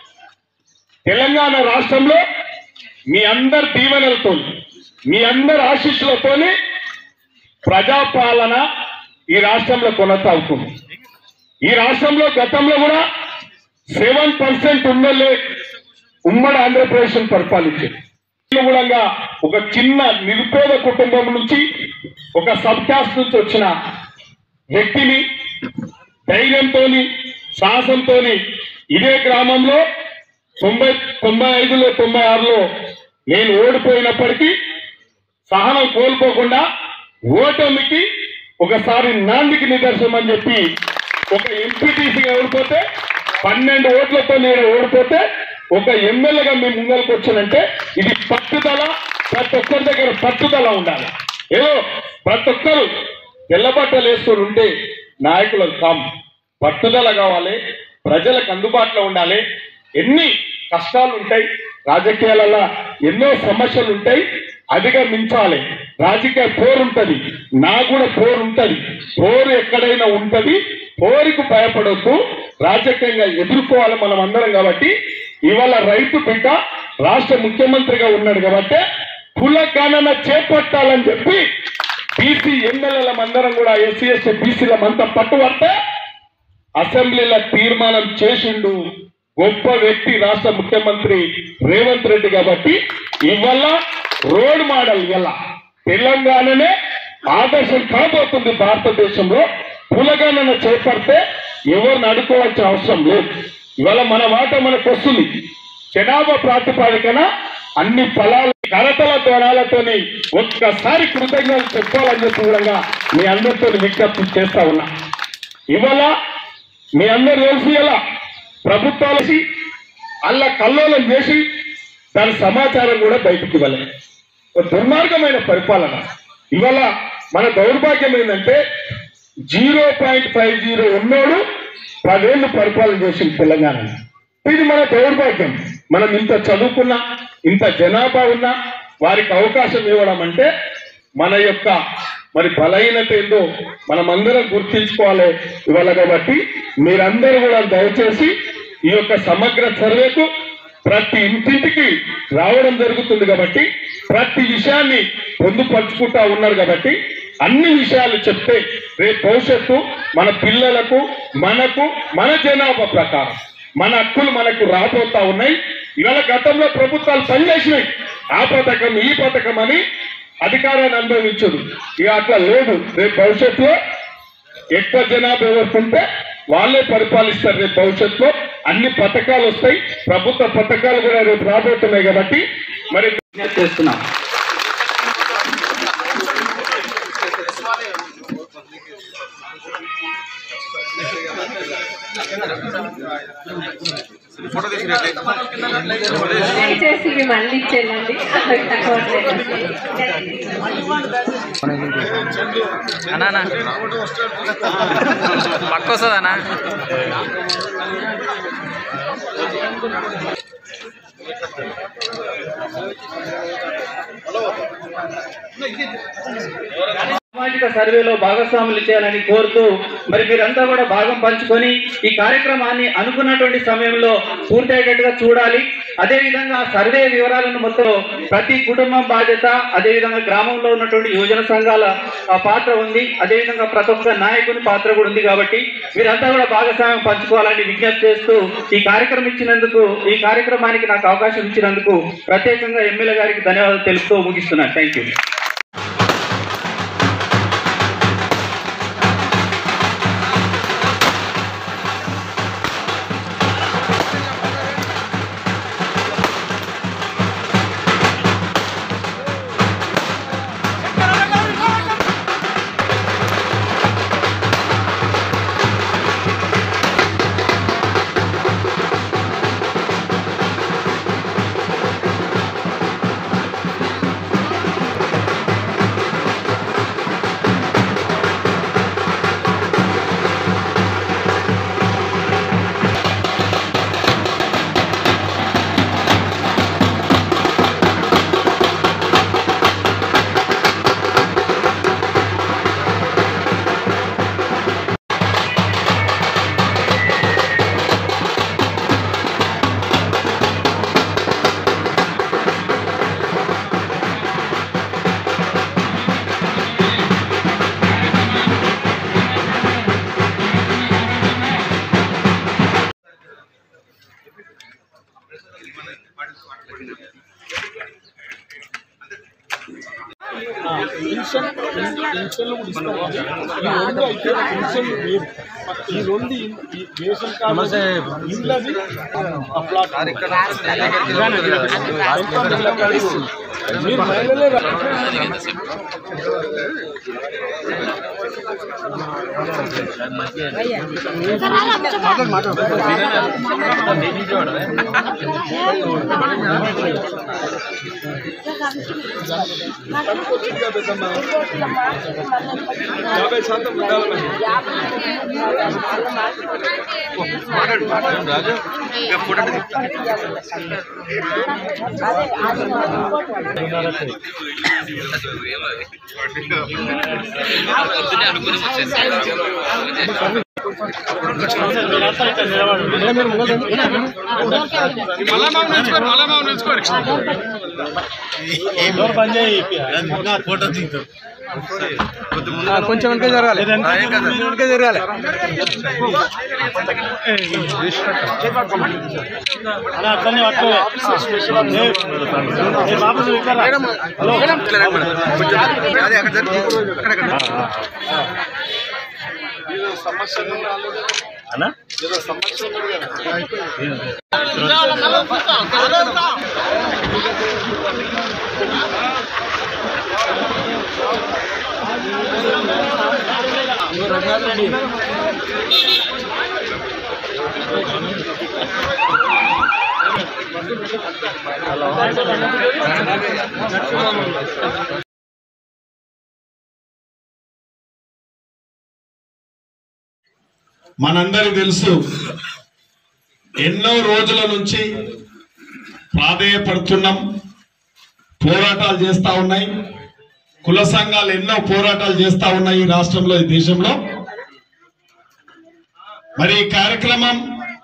తెలంగాణ రాష్ట్రంలో మీ అందరి దీవెనలతో మీ అందరి ఆశీస్సులతోని ప్రజాపాలన ఈ రాష్ట్రంలో కొనసాగుతుంది ఈ రాష్ట్రంలో గతంలో కూడా సెవెన్ పర్సెంట్ ఉన్నలే ఉమ్మడి ఆంధ్రప్రదేశ్ పరిపాలించింది కూడా ఒక చిన్న నిరుపేద కుటుంబం నుంచి ఒక సబ్ క్యాస్ట్ నుంచి వచ్చిన వ్యక్తిని ధైర్యంతో సాహసంతో ఇదే గ్రామంలో తొంభై తొంభై ఐదులో తొంభై ఆరులో నేను ఓడిపోయినప్పటికీ సహనం కోల్పోకుండా ఓటమికి ఒకసారి నాందికి నిదర్శనం అని చెప్పి ఒక ఎంపీటీసీగా ఓడిపోతే పన్నెండు ఓట్లతో నేను ఓడిపోతే ఒక ఎమ్మెల్యేగా మేము ముందరకు వచ్చానంటే ఇది పట్టుదల ప్రతి ఒక్కరి దగ్గర పట్టుదల ఉండాలి ఏదో ప్రతి ఒక్కరు తెల్లబట్టలు వేసుకొని ఉంటే నాయకులు కాం పట్టుదల కావాలి ప్రజలకు అందుబాటులో ఉండాలి ఎన్ని కష్టాలు ఉంటాయి రాజకీయాలలో ఎన్నో సమస్యలు ఉంటాయి అధిగమించాలి రాజకీయ పోరు ఉంటది నా కూడా పోరు ఉంటది పోరు ఎక్కడైనా ఉంటది పోరుకు భయపడొద్దు రాజకీయంగా ఎదుర్కోవాలి మనం అందరం కాబట్టి ఇవాళ రైతు బిడ్డ రాష్ట్ర ముఖ్యమంత్రిగా ఉన్నాడు కాబట్టి కుల గణన చేపట్టాలని చెప్పి బీసీ ఎమ్మెల్యేల అందరం కూడా ఎస్సీ ఎస్టీ బీసీల అంతా పట్టుబడితే అసెంబ్లీలో తీర్మానం చేసిండు గొప్ప వ్యక్తి రాష్ట్ర ముఖ్యమంత్రి రేవంత్ రెడ్డి కాబట్టి ఇవాళ రోడ్ మోడల్ ఇవాళ తెలంగాణనే ఆదర్శం కాబోతుంది భారతదేశంలో కులగణన చేపడితే ఎవరిని అడుకోవాల్సిన అవసరం లేదు ఇవాళ మన మాట మనకు వస్తుంది జనాభా ప్రాతిపాదికన అన్ని ఫలాలు కరతల ధ్వనాలతోని ఒక్కసారి కృతజ్ఞతలు చెప్పాలని చెప్పి కూడా మీ అందరితో విజ్ఞప్తి చేస్తా ఉన్నా ఇవాళ మీ అందరు తెలిసి ఇలా ప్రభుత్వాలు అల్ల కల్లోలం చేసి దాని సమాచారం కూడా బయటికి ఇవ్వలేదు ఒక దుర్మార్గమైన పరిపాలన ఇవాళ మన దౌర్భాగ్యం ఏంటంటే జీరో పాయింట్ ఫైవ్ జీరో ఉన్నోడు పదేళ్ళు పరిపాలన చేసింది తెలంగాణ ఇది మన దౌర్భాగ్యం మనం ఇంత చదువుకున్నా ఇంత జనాభా ఉన్నా వారికి అవకాశం ఇవ్వడం అంటే మన యొక్క మరి బలహీనత ఏందో మనం అందరం గుర్తించుకోవాలి ఇవాళ కాబట్టి మీరందరూ కూడా దయచేసి ఈ యొక్క సమగ్ర సర్వేకు ప్రతి ఇంటింటికి రావడం జరుగుతుంది కాబట్టి ప్రతి విషయాన్ని పొందుపరుచుకుంటా ఉన్నారు కాబట్టి అన్ని విషయాలు చెప్తే రేపు భవిష్యత్తు మన పిల్లలకు మనకు మన జనాభా ప్రకారం మన హక్కులు మనకు రాబోతా ఉన్నాయి ఇవాళ గతంలో ప్రభుత్వాలు పనిచేసినాయి ఆ పథకం ఈ పథకం అని అధికారాన్ని అనుభవించదు ఇక అట్లా లేదు రేపు భవిష్యత్తులో ఎక్కువ జనాభా ఎవరికి ఉంటే వాళ్ళే పరిపాలిస్తారు రేపు భవిష్యత్తులో అన్ని పథకాలు వస్తాయి ప్రభుత్వ పథకాలు కూడా రేపు రాబోతున్నాయి కాబట్టి మరి చేస్తున్నాం ఫోటో తీసినట్లయితే దయచేసి ఇవి మళ్ళీ ఇచ్చేయండి అన్నా అన్నా. పక్క వస్తుందన్నా సామాజిక సర్వేలో భాగస్వాములు చేయాలని కోరుతూ మరి మీరంతా కూడా భాగం పంచుకొని ఈ కార్యక్రమాన్ని అనుకున్నటువంటి సమయంలో పూర్తయ్యేటట్టుగా చూడాలి అదేవిధంగా ఆ సర్వే వివరాలను మొత్తం ప్రతి కుటుంబం బాధ్యత అదేవిధంగా గ్రామంలో ఉన్నటువంటి యువజన సంఘాల ఆ, పాత్ర ఉంది అదేవిధంగా ప్రతి ఒక్క నాయకుని పాత్ర కూడా ఉంది కాబట్టి మీరంతా కూడా భాగస్వామ్యం పంచుకోవాలని విజ్ఞప్తి చేస్తూ ఈ కార్యక్రమం ఇచ్చినందుకు ఈ కార్యక్రమానికి నాకు అవకాశం ఇచ్చినందుకు ప్రత్యేకంగా ఎమ్మెల్యే గారికి ధన్యవాదాలు తెలుపుతూ ముగిస్తున్నాను థ్యాంక్ యూ పెన్షన్ పెన్షన్లు కూడా ఇస్తాం ఈ రెండు అయితే పెన్షన్లు వేరు ఈ రెండు ఇన్- ఈ రేషన్ కార్డు ఇళ్ళది ఆ ప్లాట్ మీరు మహిళలే కదా. యాభై శాతం ఉండాలి మరి. రాజు ఇక ఫోటో మళ్ళా మామ నిలుచుకోరు మళ్ళా మామ నిలుచుకోరు ఫోటో తీద్దాం కొంచెం వెనక జరగాలి వెనక జరగాలి అదే అక్కడ అక్కడక్కడ ఏదో సమస్య ఉంది అన్నా ఏదో సమస్య ఉంది కదా. మనందరికి తెలుసు ఎన్నో రోజుల నుంచి ప్రాధేయపడుతున్నాం పోరాటాలు చేస్తా ఉన్నాయి కుల సంఘాలు ఎన్నో పోరాటాలు చేస్తా ఉన్నాయి ఈ రాష్ట్రంలో ఈ దేశంలో మరి ఈ కార్యక్రమం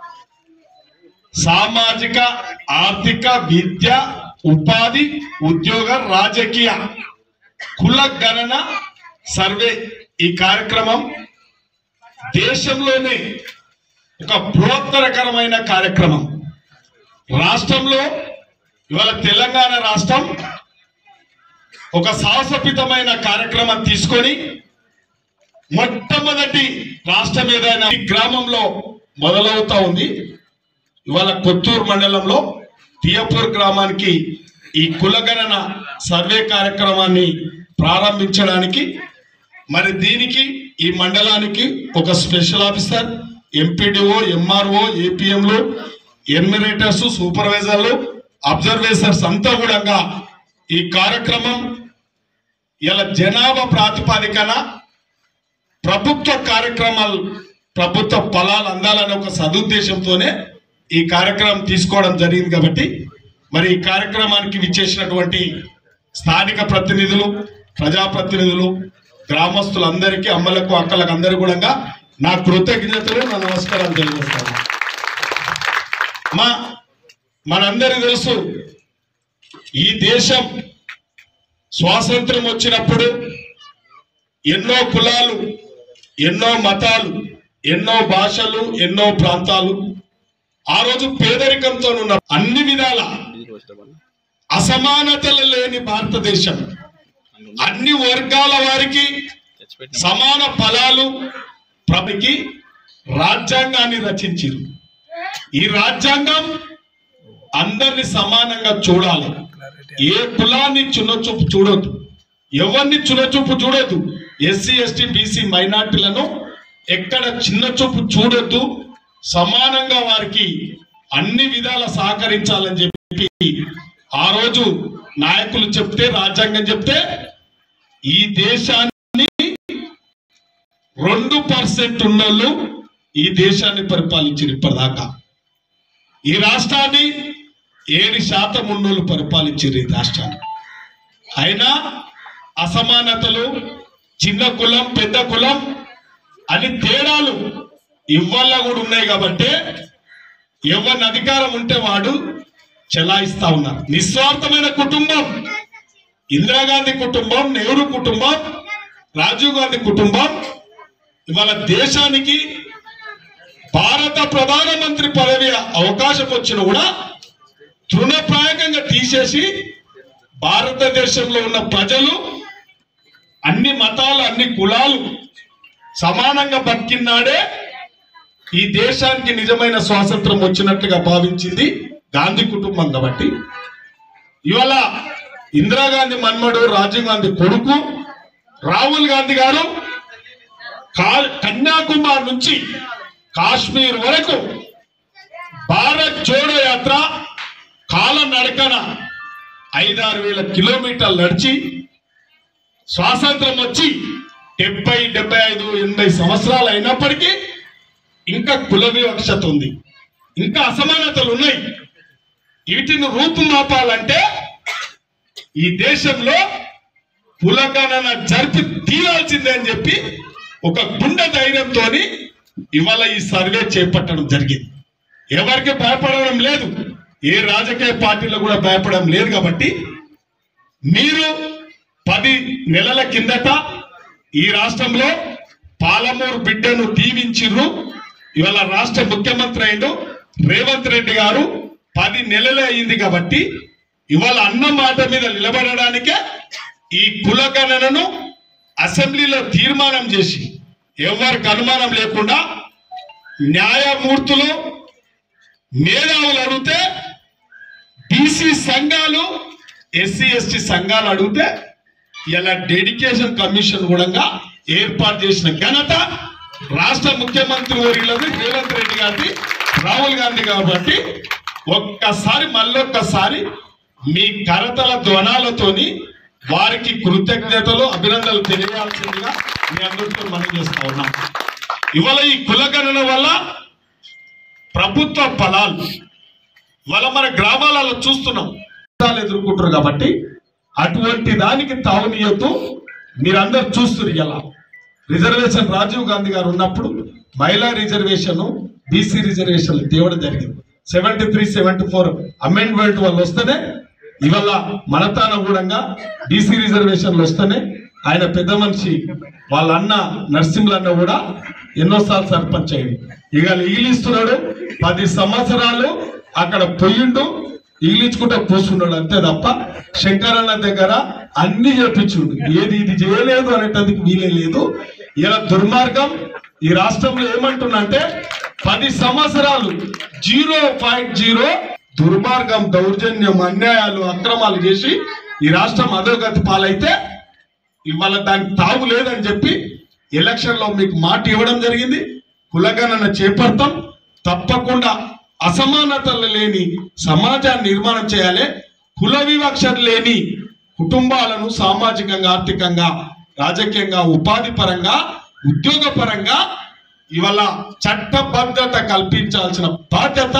సామాజిక ఆర్థిక విద్య ఉపాధి ఉద్యోగ రాజకీయ కుల గణన సర్వే ఈ కార్యక్రమం దేశంలోనే ఒక బృహత్తరకరమైన కార్యక్రమం రాష్ట్రంలో ఇవాళ తెలంగాణ రాష్ట్రం ఒక సాహసపితమైన కార్యక్రమం తీసుకొని మొట్టమొదటి రాష్ట్రం ఏదైనా ఈ గ్రామంలో మొదలవుతా ఉంది ఇవాళ కొత్తూరు మండలంలో తియపూర్ గ్రామానికి ఈ కులగణన సర్వే కార్యక్రమాన్ని ప్రారంభించడానికి మరి దీనికి ఈ మండలానికి ఒక స్పెషల్ ఆఫీసర్ ఎంపీడీఓ ఎంఆర్ఓ ఏపీఎంలు ఎన్మిరేటర్స్ సూపర్వైజర్లు అబ్జర్వేషర్స్ అంతా కూడా ఈ కార్యక్రమం ఇలా జనాభా ప్రాతిపాదికన ప్రభుత్వ కార్యక్రమాలు ప్రభుత్వ ఫలాలు అందాలనే ఒక సదుద్దేశంతోనే ఈ కార్యక్రమం తీసుకోవడం జరిగింది కాబట్టి మరి ఈ కార్యక్రమానికి విచ్చేసినటువంటి స్థానిక ప్రతినిధులు ప్రజాప్రతినిధులు గ్రామస్తులందరికీ అమ్మలకు అక్కలకు అందరూ కూడా నా కృతజ్ఞతలు నా నమస్కారం తెలియజేస్తాను మా మనందరికీ తెలుసు ఈ దేశం స్వాతంత్రం వచ్చినప్పుడు ఎన్నో కులాలు ఎన్నో మతాలు ఎన్నో భాషలు ఎన్నో ప్రాంతాలు ఆ రోజు పేదరికంతో ఉన్న అన్ని విధాల అసమానతలు లేని భారతదేశం అన్ని వర్గాల వారికి సమాన ఫలాలు ప్రభుకి రాజ్యాంగాన్ని రచించారు ఈ రాజ్యాంగం అందరిని సమానంగా చూడాలి ఏ కులాన్ని చున్నచూపు చూడొద్దు ఎవరిని చున్నచూపు చూడొద్దు ఎస్సీ ఎస్టీ బీసీ మైనార్టీలను ఎక్కడ చిన్న చూపు చూడొద్దు సమానంగా వారికి అన్ని విధాల సహకరించాలని చెప్పి ఆ రోజు నాయకులు చెప్తే రాజ్యాంగం చెప్తే ఈ దేశాన్ని రెండు పర్సెంట్ ఉన్నోళ్ళు ఈ దేశాన్ని పరిపాలించారు ఇప్పటిదాకా ఈ రాష్ట్రాన్ని ఏడు శాతం ఉన్నోళ్ళు పరిపాలించారు ఈ రాష్ట్రాన్ని అయినా అసమానతలు చిన్న కులం పెద్ద కులం అని తేడాలు ఇవ్వాల కూడా ఉన్నాయి కాబట్టి ఎవరిని అధికారం ఉంటే వాడు చెలాయిస్తా ఉన్నారు నిస్వార్థమైన కుటుంబం ఇందిరాగాంధీ కుటుంబం నెహ్రూ కుటుంబం రాజీవ్ గాంధీ కుటుంబం ఇవాళ దేశానికి భారత ప్రధానమంత్రి పదవి అవకాశం వచ్చిన కూడా తృణప్రాయకంగా తీసేసి భారతదేశంలో ఉన్న ప్రజలు అన్ని మతాలు అన్ని కులాలు సమానంగా బతికినాడే ఈ దేశానికి నిజమైన స్వాతంత్రం వచ్చినట్లుగా భావించింది గాంధీ కుటుంబం కాబట్టి ఇవాళ ఇందిరాగాంధీ మన్మడు రాజీవ్ గాంధీ కొడుకు రాహుల్ గాంధీ గారు కా- కన్యాకుమారి నుంచి కాశ్మీర్ వరకు భారత్ జోడో యాత్ర కాల నడకన ఐదారు వేల కిలోమీటర్లు నడిచి స్వాతంత్రం వచ్చి డెబ్బై డెబ్బై ఐదు ఎనభై సంవత్సరాలు అయినప్పటికీ ఇంకా కుల వివక్షత ఉంది ఇంకా అసమానతలు ఉన్నాయి వీటిని రూపుమాపాలంటే ఈ దేశంలో కులగణన జరిపి తీరాల్సిందే అని చెప్పి ఒక గుండె ధైర్యంతో ఇవాళ ఈ సర్వే చేపట్టడం జరిగింది ఎవరికి భయపడడం లేదు ఏ రాజకీయ పార్టీలో కూడా భయపడడం లేదు కాబట్టి మీరు పది నెలల కిందట ఈ రాష్ట్రంలో పాలమూరు బిడ్డను దీవించిర్రు ఇవాళ రాష్ట్ర ముఖ్యమంత్రి అయిండు రేవంత్ రెడ్డి గారు పది నెలలే అయింది కాబట్టి ఇవాళ అన్న మాట మీద నిలబడడానికే ఈ కులగణనను అసెంబ్లీలో తీర్మానం చేసి ఎవరికి అనుమానం లేకుండా న్యాయమూర్తులు మేధావులు అడిగితే బీసీ సంఘాలు ఎస్సీ ఎస్టీ సంఘాలు అడిగితే ఇలా డెడికేషన్ కమిషన్ కూడా ఏర్పాటు చేసిన ఘనత రాష్ట్ర ముఖ్యమంత్రి వర్యులది రేవంత్ రెడ్డి గారిది రాహుల్ గాంధీ కాబట్టి ఒక్కసారి మళ్ళొక్కసారి మీ కరతల ధ్వనాలతోని వారికి కృతజ్ఞతలు అభినందనలు తెలియాల్సిందిగా మీ అందరితో మనం చేస్తా ఉన్నాం ఇవాళ ఈ కులగణన వల్ల ప్రభుత్వ ఫలాలు ఇవాళ మన గ్రామాలలో చూస్తున్నాం కష్టాలు ఎదుర్కొంటారు కాబట్టి అటువంటి దానికి తావునీయతూ మీరందరూ చూస్తున్నారు ఇలా రిజర్వేషన్ రాజీవ్ గాంధీ గారు ఉన్నప్పుడు మహిళా రిజర్వేషన్ బీసీ రిజర్వేషన్ తేవడం జరిగింది seventy three seventy four amendment వాళ్ళు వస్తేనే ఇవాళ మనతాన కూడా బీసీ రిజర్వేషన్లు వస్తేనే ఆయన పెద్ద మనిషి వాళ్ళ అన్న నరసింహులు అన్న కూడా ఎన్నోసార్లు సర్పంచ్ అయ్యింది ఇక ఈలిస్తున్నాడు పది సంవత్సరాలు అక్కడ పొయ్యిండు ఈలించుకుంటూ కూర్చున్నాడు అంతే తప్ప శంకరన్న దగ్గర అన్ని చెప్పించుండు ఏది ఇది చేయలేదు అనేటందుకు వీలే లేదు ఇలా దుర్మార్గం ఈ రాష్ట్రంలో ఏమంటున్నంటే పది సంవత్సరాలు జీరో పాయింట్ జీరో దుర్మార్గం దౌర్జన్యం అన్యాయాలు అక్రమాలు చేసి ఈ రాష్ట్రం అధోగతి పాలైతే ఇవాళ దానికి తావు లేదని చెప్పి ఎలక్షన్ లో మీకు మాట ఇవ్వడం జరిగింది కులగణన చేపడతాం తప్పకుండా అసమానతలు లేని సమాజాన్ని నిర్మాణం చేయాలి కుల వివక్ష లేని కుటుంబాలను సామాజికంగా ఆర్థికంగా రాజకీయంగా ఉపాధి పరంగా ఉద్యోగ పరంగా ఇవాళ చట్టబద్ధత కల్పించాల్సిన బాధ్యత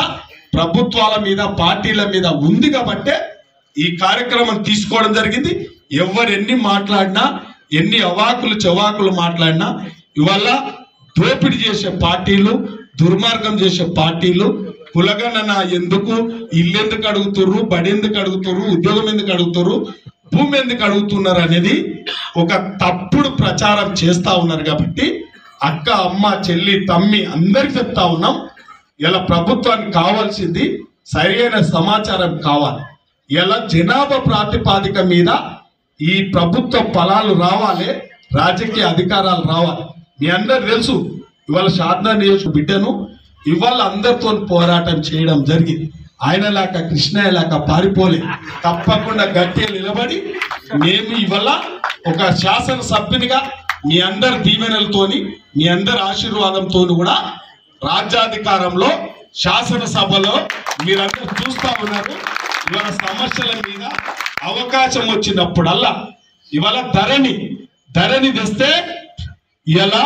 ప్రభుత్వాల మీద పార్టీల మీద ఉంది కాబట్టే ఈ కార్యక్రమం తీసుకోవడం జరిగింది ఎవరు ఎన్ని మాట్లాడినా ఎన్ని అవాకులు చవాకులు మాట్లాడినా ఇవాళ దోపిడీ చేసే పార్టీలు దుర్మార్గం చేసే పార్టీలు కులగణన ఎందుకు ఇల్లు ఎందుకు అడుగుతుర్రు బడి ఎందుకు అడుగుతుర్రు ఉద్యోగం ఎందుకు అడుగుతుర్రు భూమి ఎందుకు అడుగుతున్నారు అనేది ఒక తప్పుడు ప్రచారం చేస్తా ఉన్నారు కాబట్టి అక్క అమ్మ చెల్లి తమ్మి అందరికి చెప్తా ఉన్నాం ఇలా ప్రభుత్వానికి కావాల్సింది సరైన సమాచారం కావాలి ఇలా జనాభా ప్రాతిపాదిక మీద ఈ ప్రభుత్వ ఫలాలు రావాలి రాజకీయ అధికారాలు రావాలి మీ అందరు తెలుసు ఇవాళ శారదా నియోజక బిడ్డను ఇవాళ అందరితో పోరాటం చేయడం జరిగింది ఆయన లాక కృష్ణయ్య లాక పారిపోలే తప్పకుండా గట్టిగా నిలబడి మేము ఇవాళ ఒక శాసన సభ్యునిగా మీ అందరి దీవెనలతోని మీ అందరి ఆశీర్వాదంతో కూడా రాజ్యాధికారంలో శాసనసభలో మీరందరూ చూస్తా ఉన్నారు ఇవాళ సమస్యల మీద అవకాశం వచ్చినప్పుడల్లా ఇవాళ ధరని ధరని తెస్తే ఇలా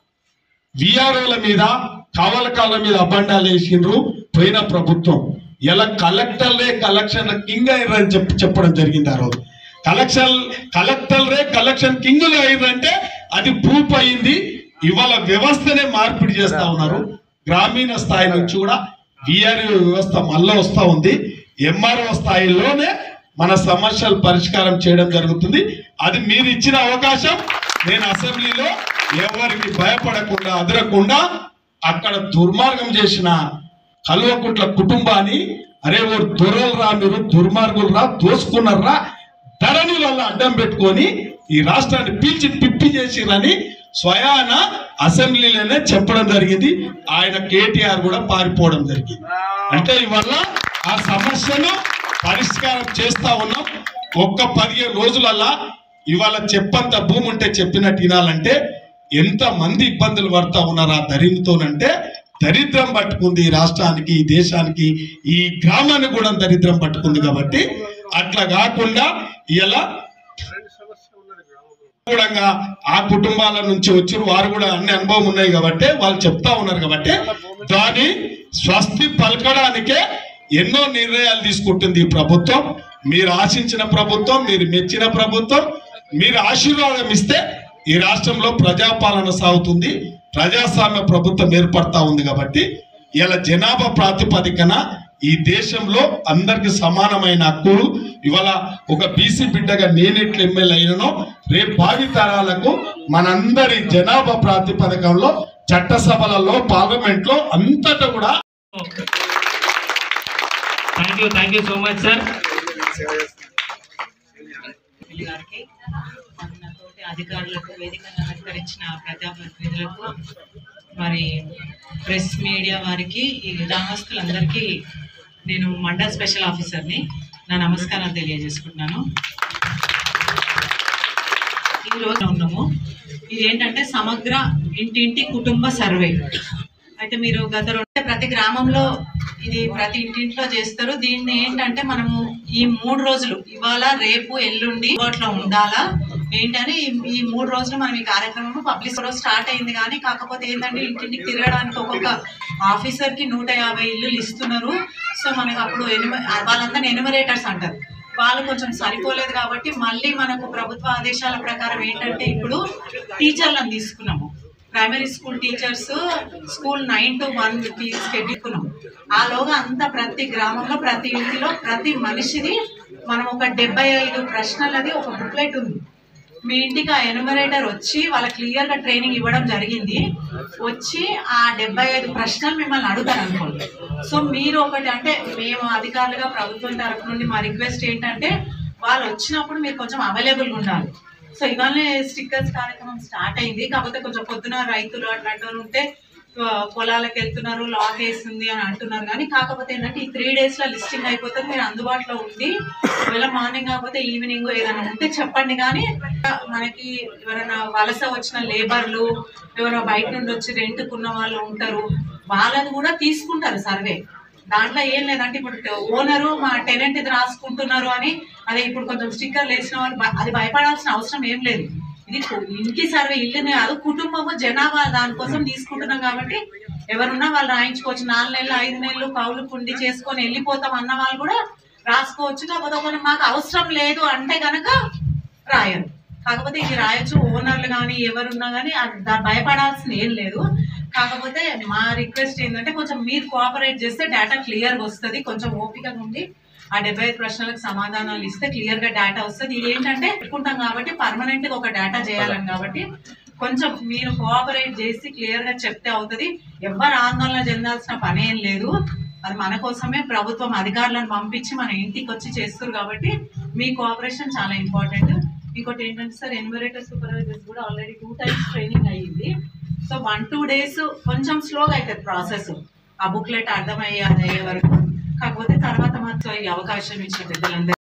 విఆర్ఓల మీద కవలకాల మీద అబండాలు వేసిండ్రు పోయిన ప్రభుత్వం ఇలా కలెక్టర్లే కలెక్షన్ కింగ్ అయ్యారని చెప్పి చెప్పడం జరిగింది ఆ రోజు కలెక్షన్ కలెక్టర్లే కలెక్షన్ కింగులు అయ్యారంటే అది ప్రూఫ్ అయింది ఇవాళ వ్యవస్థనే మార్పిడి చేస్తా ఉన్నారు గ్రామీణ స్థాయి నుంచి కూడా విఆర్ఓ వ్యవస్థ మళ్ళీ వస్తా ఉంది ఎంఆర్ఓ స్థాయిలోనే మన సమస్యలు పరిష్కారం చేయడం జరుగుతుంది అది మీరు ఇచ్చిన అవకాశం నేను అసెంబ్లీలో ఎవరికి భయపడకుండా అదరకుండా అక్కడ దుర్మార్గం చేసిన కల్వకుట్ల కుటుంబాన్ని అరే ఓ దొరలు రా మీరు దుర్మార్గులు రా దోసుకున్నారా ధరణి వల్ల అడ్డం పెట్టుకొని ఈ రాష్ట్రాన్ని పీల్చి పిప్పి చేసిరని స్వయాన అసెంబ్లీలోనే చెప్పడం జరిగింది ఆయన కేటీఆర్ కూడా పారిపోవడం జరిగింది అంటే ఇవల్ల ఆ సమస్యను పరిష్కారం చేస్తా ఉన్నాం ఒక్క పదిహేను రోజులల్లా ఇవాళ చెప్పంత భూమి ఉంటే చెప్పినట్టు వినాలంటే ఎంత మంది ఇబ్బందులు పడతా ఉన్నారు ఆ దరిద్రంతోనంటే దరిద్రం పట్టుకుంది ఈ రాష్ట్రానికి ఈ దేశానికి ఈ గ్రామానికి కూడా దరిద్రం పట్టుకుంది కాబట్టి అట్లా కాకుండా ఇలా కూడా ఆ కుటుంబాల నుంచి వచ్చిన వారు కూడా అన్ని అనుభవం ఉన్నాయి కాబట్టి వాళ్ళు చెప్తా ఉన్నారు కాబట్టి దాని స్వస్తి పలకడానికే ఎన్నో నిర్ణయాలు తీసుకుంటుంది ఈ ప్రభుత్వం మీరు ఆశించిన ప్రభుత్వం మీరు మెచ్చిన ప్రభుత్వం మీరు ఆశీర్వాదం ఇస్తే ఈ రాష్ట్రంలో ప్రజాపాలన సాగుతుంది ప్రజాస్వామ్య ప్రభుత్వం ఏర్పడతా ఉంది కాబట్టి ఇలా జనాభా ప్రాతిపదికన ఈ దేశంలో అందరికి సమానమైన హక్కులు ఇవాళ ఒక బీసీ బిడ్డగా నేనెట్లు ఎమ్మెల్యే అయిననో రేపు భావి తరాలకు మనందరి జనాభా ప్రాతిపదికంలో చట్టసభలలో పార్లమెంట్ లో అంతటా కూడా thank you thank you so much sir garu మన తోటి అధికారులకు వేదికను అలంకరించిన ప్రజాప్రతినిధులకు మరి ప్రెస్ మీడియా వారికి ఈ గ్రామస్తులందరికీ నేను మండల్ స్పెషల్ ఆఫీసర్ని నా నమస్కారాలు తెలియజేసుకుంటున్నాను ఈ రోజు ఉన్నాము ఇది ఏంటంటే సమగ్ర ఇంటింటి కుటుంబ సర్వే అయితే మీరు గత రెండు ప్రతి గ్రామంలో ఇది ప్రతి ఇంటింట్లో చేస్తారు దీన్ని ఏంటంటే మనము ఈ మూడు రోజులు ఇవాళ రేపు ఎల్లుండి అందుబాటులో ఉండాలా ఏంటని ఈ- ఈ మూడు రోజులు మనం ఈ కార్యక్రమం పబ్లిక్ రోజు స్టార్ట్ అయింది కానీ కాకపోతే ఏంటంటే ఇంటింటికి తిరగడానికి ఒక్కొక్క ఆఫీసర్ కి నూట యాభై ఇల్లు ఇస్తున్నారు సో మనకు అప్పుడు ఎనిమ వాళ్ళందరినీ ఎనిమరేటర్స్ అంటారు వాళ్ళు కొంచెం సరిపోలేదు కాబట్టి మళ్ళీ మనకు ప్రభుత్వ ఆదేశాల ప్రకారం ఏంటంటే ఇప్పుడు టీచర్లను తీసుకున్నాము primary school teachers school nine to one తీసుకెట్టుకున్నాం ఆలోగా అంతా ప్రతి గ్రామంలో ప్రతి ఇంటిలో ప్రతి మనిషిది మనం ఒక డెబ్బై ఐదు ప్రశ్నలది ఒక బుక్లెట్ ఉంది మీ ఇంటికి ఆ ఎనుమరేటర్ వచ్చి వాళ్ళ క్లియర్ గా ట్రైనింగ్ ఇవ్వడం జరిగింది వచ్చి ఆ డెబ్బై ఐదు ప్రశ్నలు మిమ్మల్ని అడుగుతారు అనుకోండి సో మీరు ఒకటి అంటే మేము అధికారులుగా ప్రభుత్వం తరఫు నుండి మా రిక్వెస్ట్ ఏంటంటే వాళ్ళు వచ్చినప్పుడు మీరు కొంచెం అవైలబుల్గా ఉండాలి సో ఇవాళ స్టిక్కర్స్ కార్యక్రమం స్టార్ట్ అయింది కాకపోతే కొంచెం పొద్దున రైతులు అట్లాంటి వాళ్ళు ఉంటే ఆ, పొలాలకు వెళ్తున్నారు లాక్ వేస్తుంది అని అంటున్నారు కానీ కాకపోతే ఏంటంటే ఈ త్రీ డేస్ లో లిస్టింగ్ అయిపోతుంది మీరు అందుబాటులో ఉండి ఒకవేళ మార్నింగ్ కాకపోతే ఈవినింగ్ ఏదైనా ఉంటే చెప్పండి కానీ మనకి ఎవరైనా వలస వచ్చిన లేబర్లు ఎవరైనా బయట నుండి వచ్చి రెంట్కున్న వాళ్ళు ఉంటారు వాళ్ళని కూడా తీసుకుంటారు సర్వే దాంట్లో ఏం లేదంటే ఇప్పుడు ఓనరు మా టెనెంట్ ఇది రాసుకుంటున్నారు అని అదే ఇప్పుడు కొంచెం స్టిక్కర్లు వేసిన వాళ్ళు భ- అది భయపడాల్సిన అవసరం ఏం లేదు ఇది కు- ఇంటి సర్వే ఇల్లునే కాదు కుటుంబము జనాభా దానికోసం తీసుకుంటున్నాం కాబట్టి ఎవరున్నా వాళ్ళు రాయించుకోవచ్చు నాలుగు నెలలు ఐదు నెలలు కౌలు కుండి చేసుకొని వెళ్ళిపోతాం అన్న వాళ్ళు కూడా రాసుకోవచ్చు కాకపోతే ఒకరు మాకు అవసరం లేదు అంటే గనక రాయరు కాకపోతే ఇది రాయొచ్చు ఓనర్లు కానీ ఎవరున్నా కానీ భయపడాల్సిన ఏం లేదు కాకపోతే మా రిక్వెస్ట్ ఏంటంటే కొంచెం మీరు కోఆపరేట్ చేస్తే డేటా క్లియర్గా వస్తుంది కొంచెం ఓపికగా ఉండి ఆ డెబ్బై ఐదు ప్రశ్నలకు సమాధానాలు ఇస్తే క్లియర్ గా డేటా వస్తుంది ఇది ఏంటంటే పెట్టుకుంటాం కాబట్టి పర్మనెంట్ గా ఒక డేటా చేయాలని కాబట్టి కొంచెం మీరు కోఆపరేట్ చేసి క్లియర్ గా చెప్తే అవుతుంది ఎవరు ఆందోళన చెందాల్సిన పని ఏం లేదు అది మన కోసమే ప్రభుత్వం అధికారులను పంపించి మన ఇంటికి వచ్చి చేస్తారు కాబట్టి మీ కోఆపరేషన్ చాలా ఇంపార్టెంట్ ఇంకోటి ఏంటంటే సార్ ఎన్వరేటర్ సూపర్వైజర్స్ కూడా ఆల్రెడీ టూ టైమ్స్ ట్రైనింగ్ అయ్యింది సో వన్ టూ డేస్ కొంచెం స్లోగా అవుతుంది ప్రాసెస్ ఆ బుక్లెట్ అర్థమయ్యే అది అయ్యే వరకు కాకపోతే తర్వాత మాత్రం ఈ అవకాశం ఇచ్చిన పెద్దలందరూ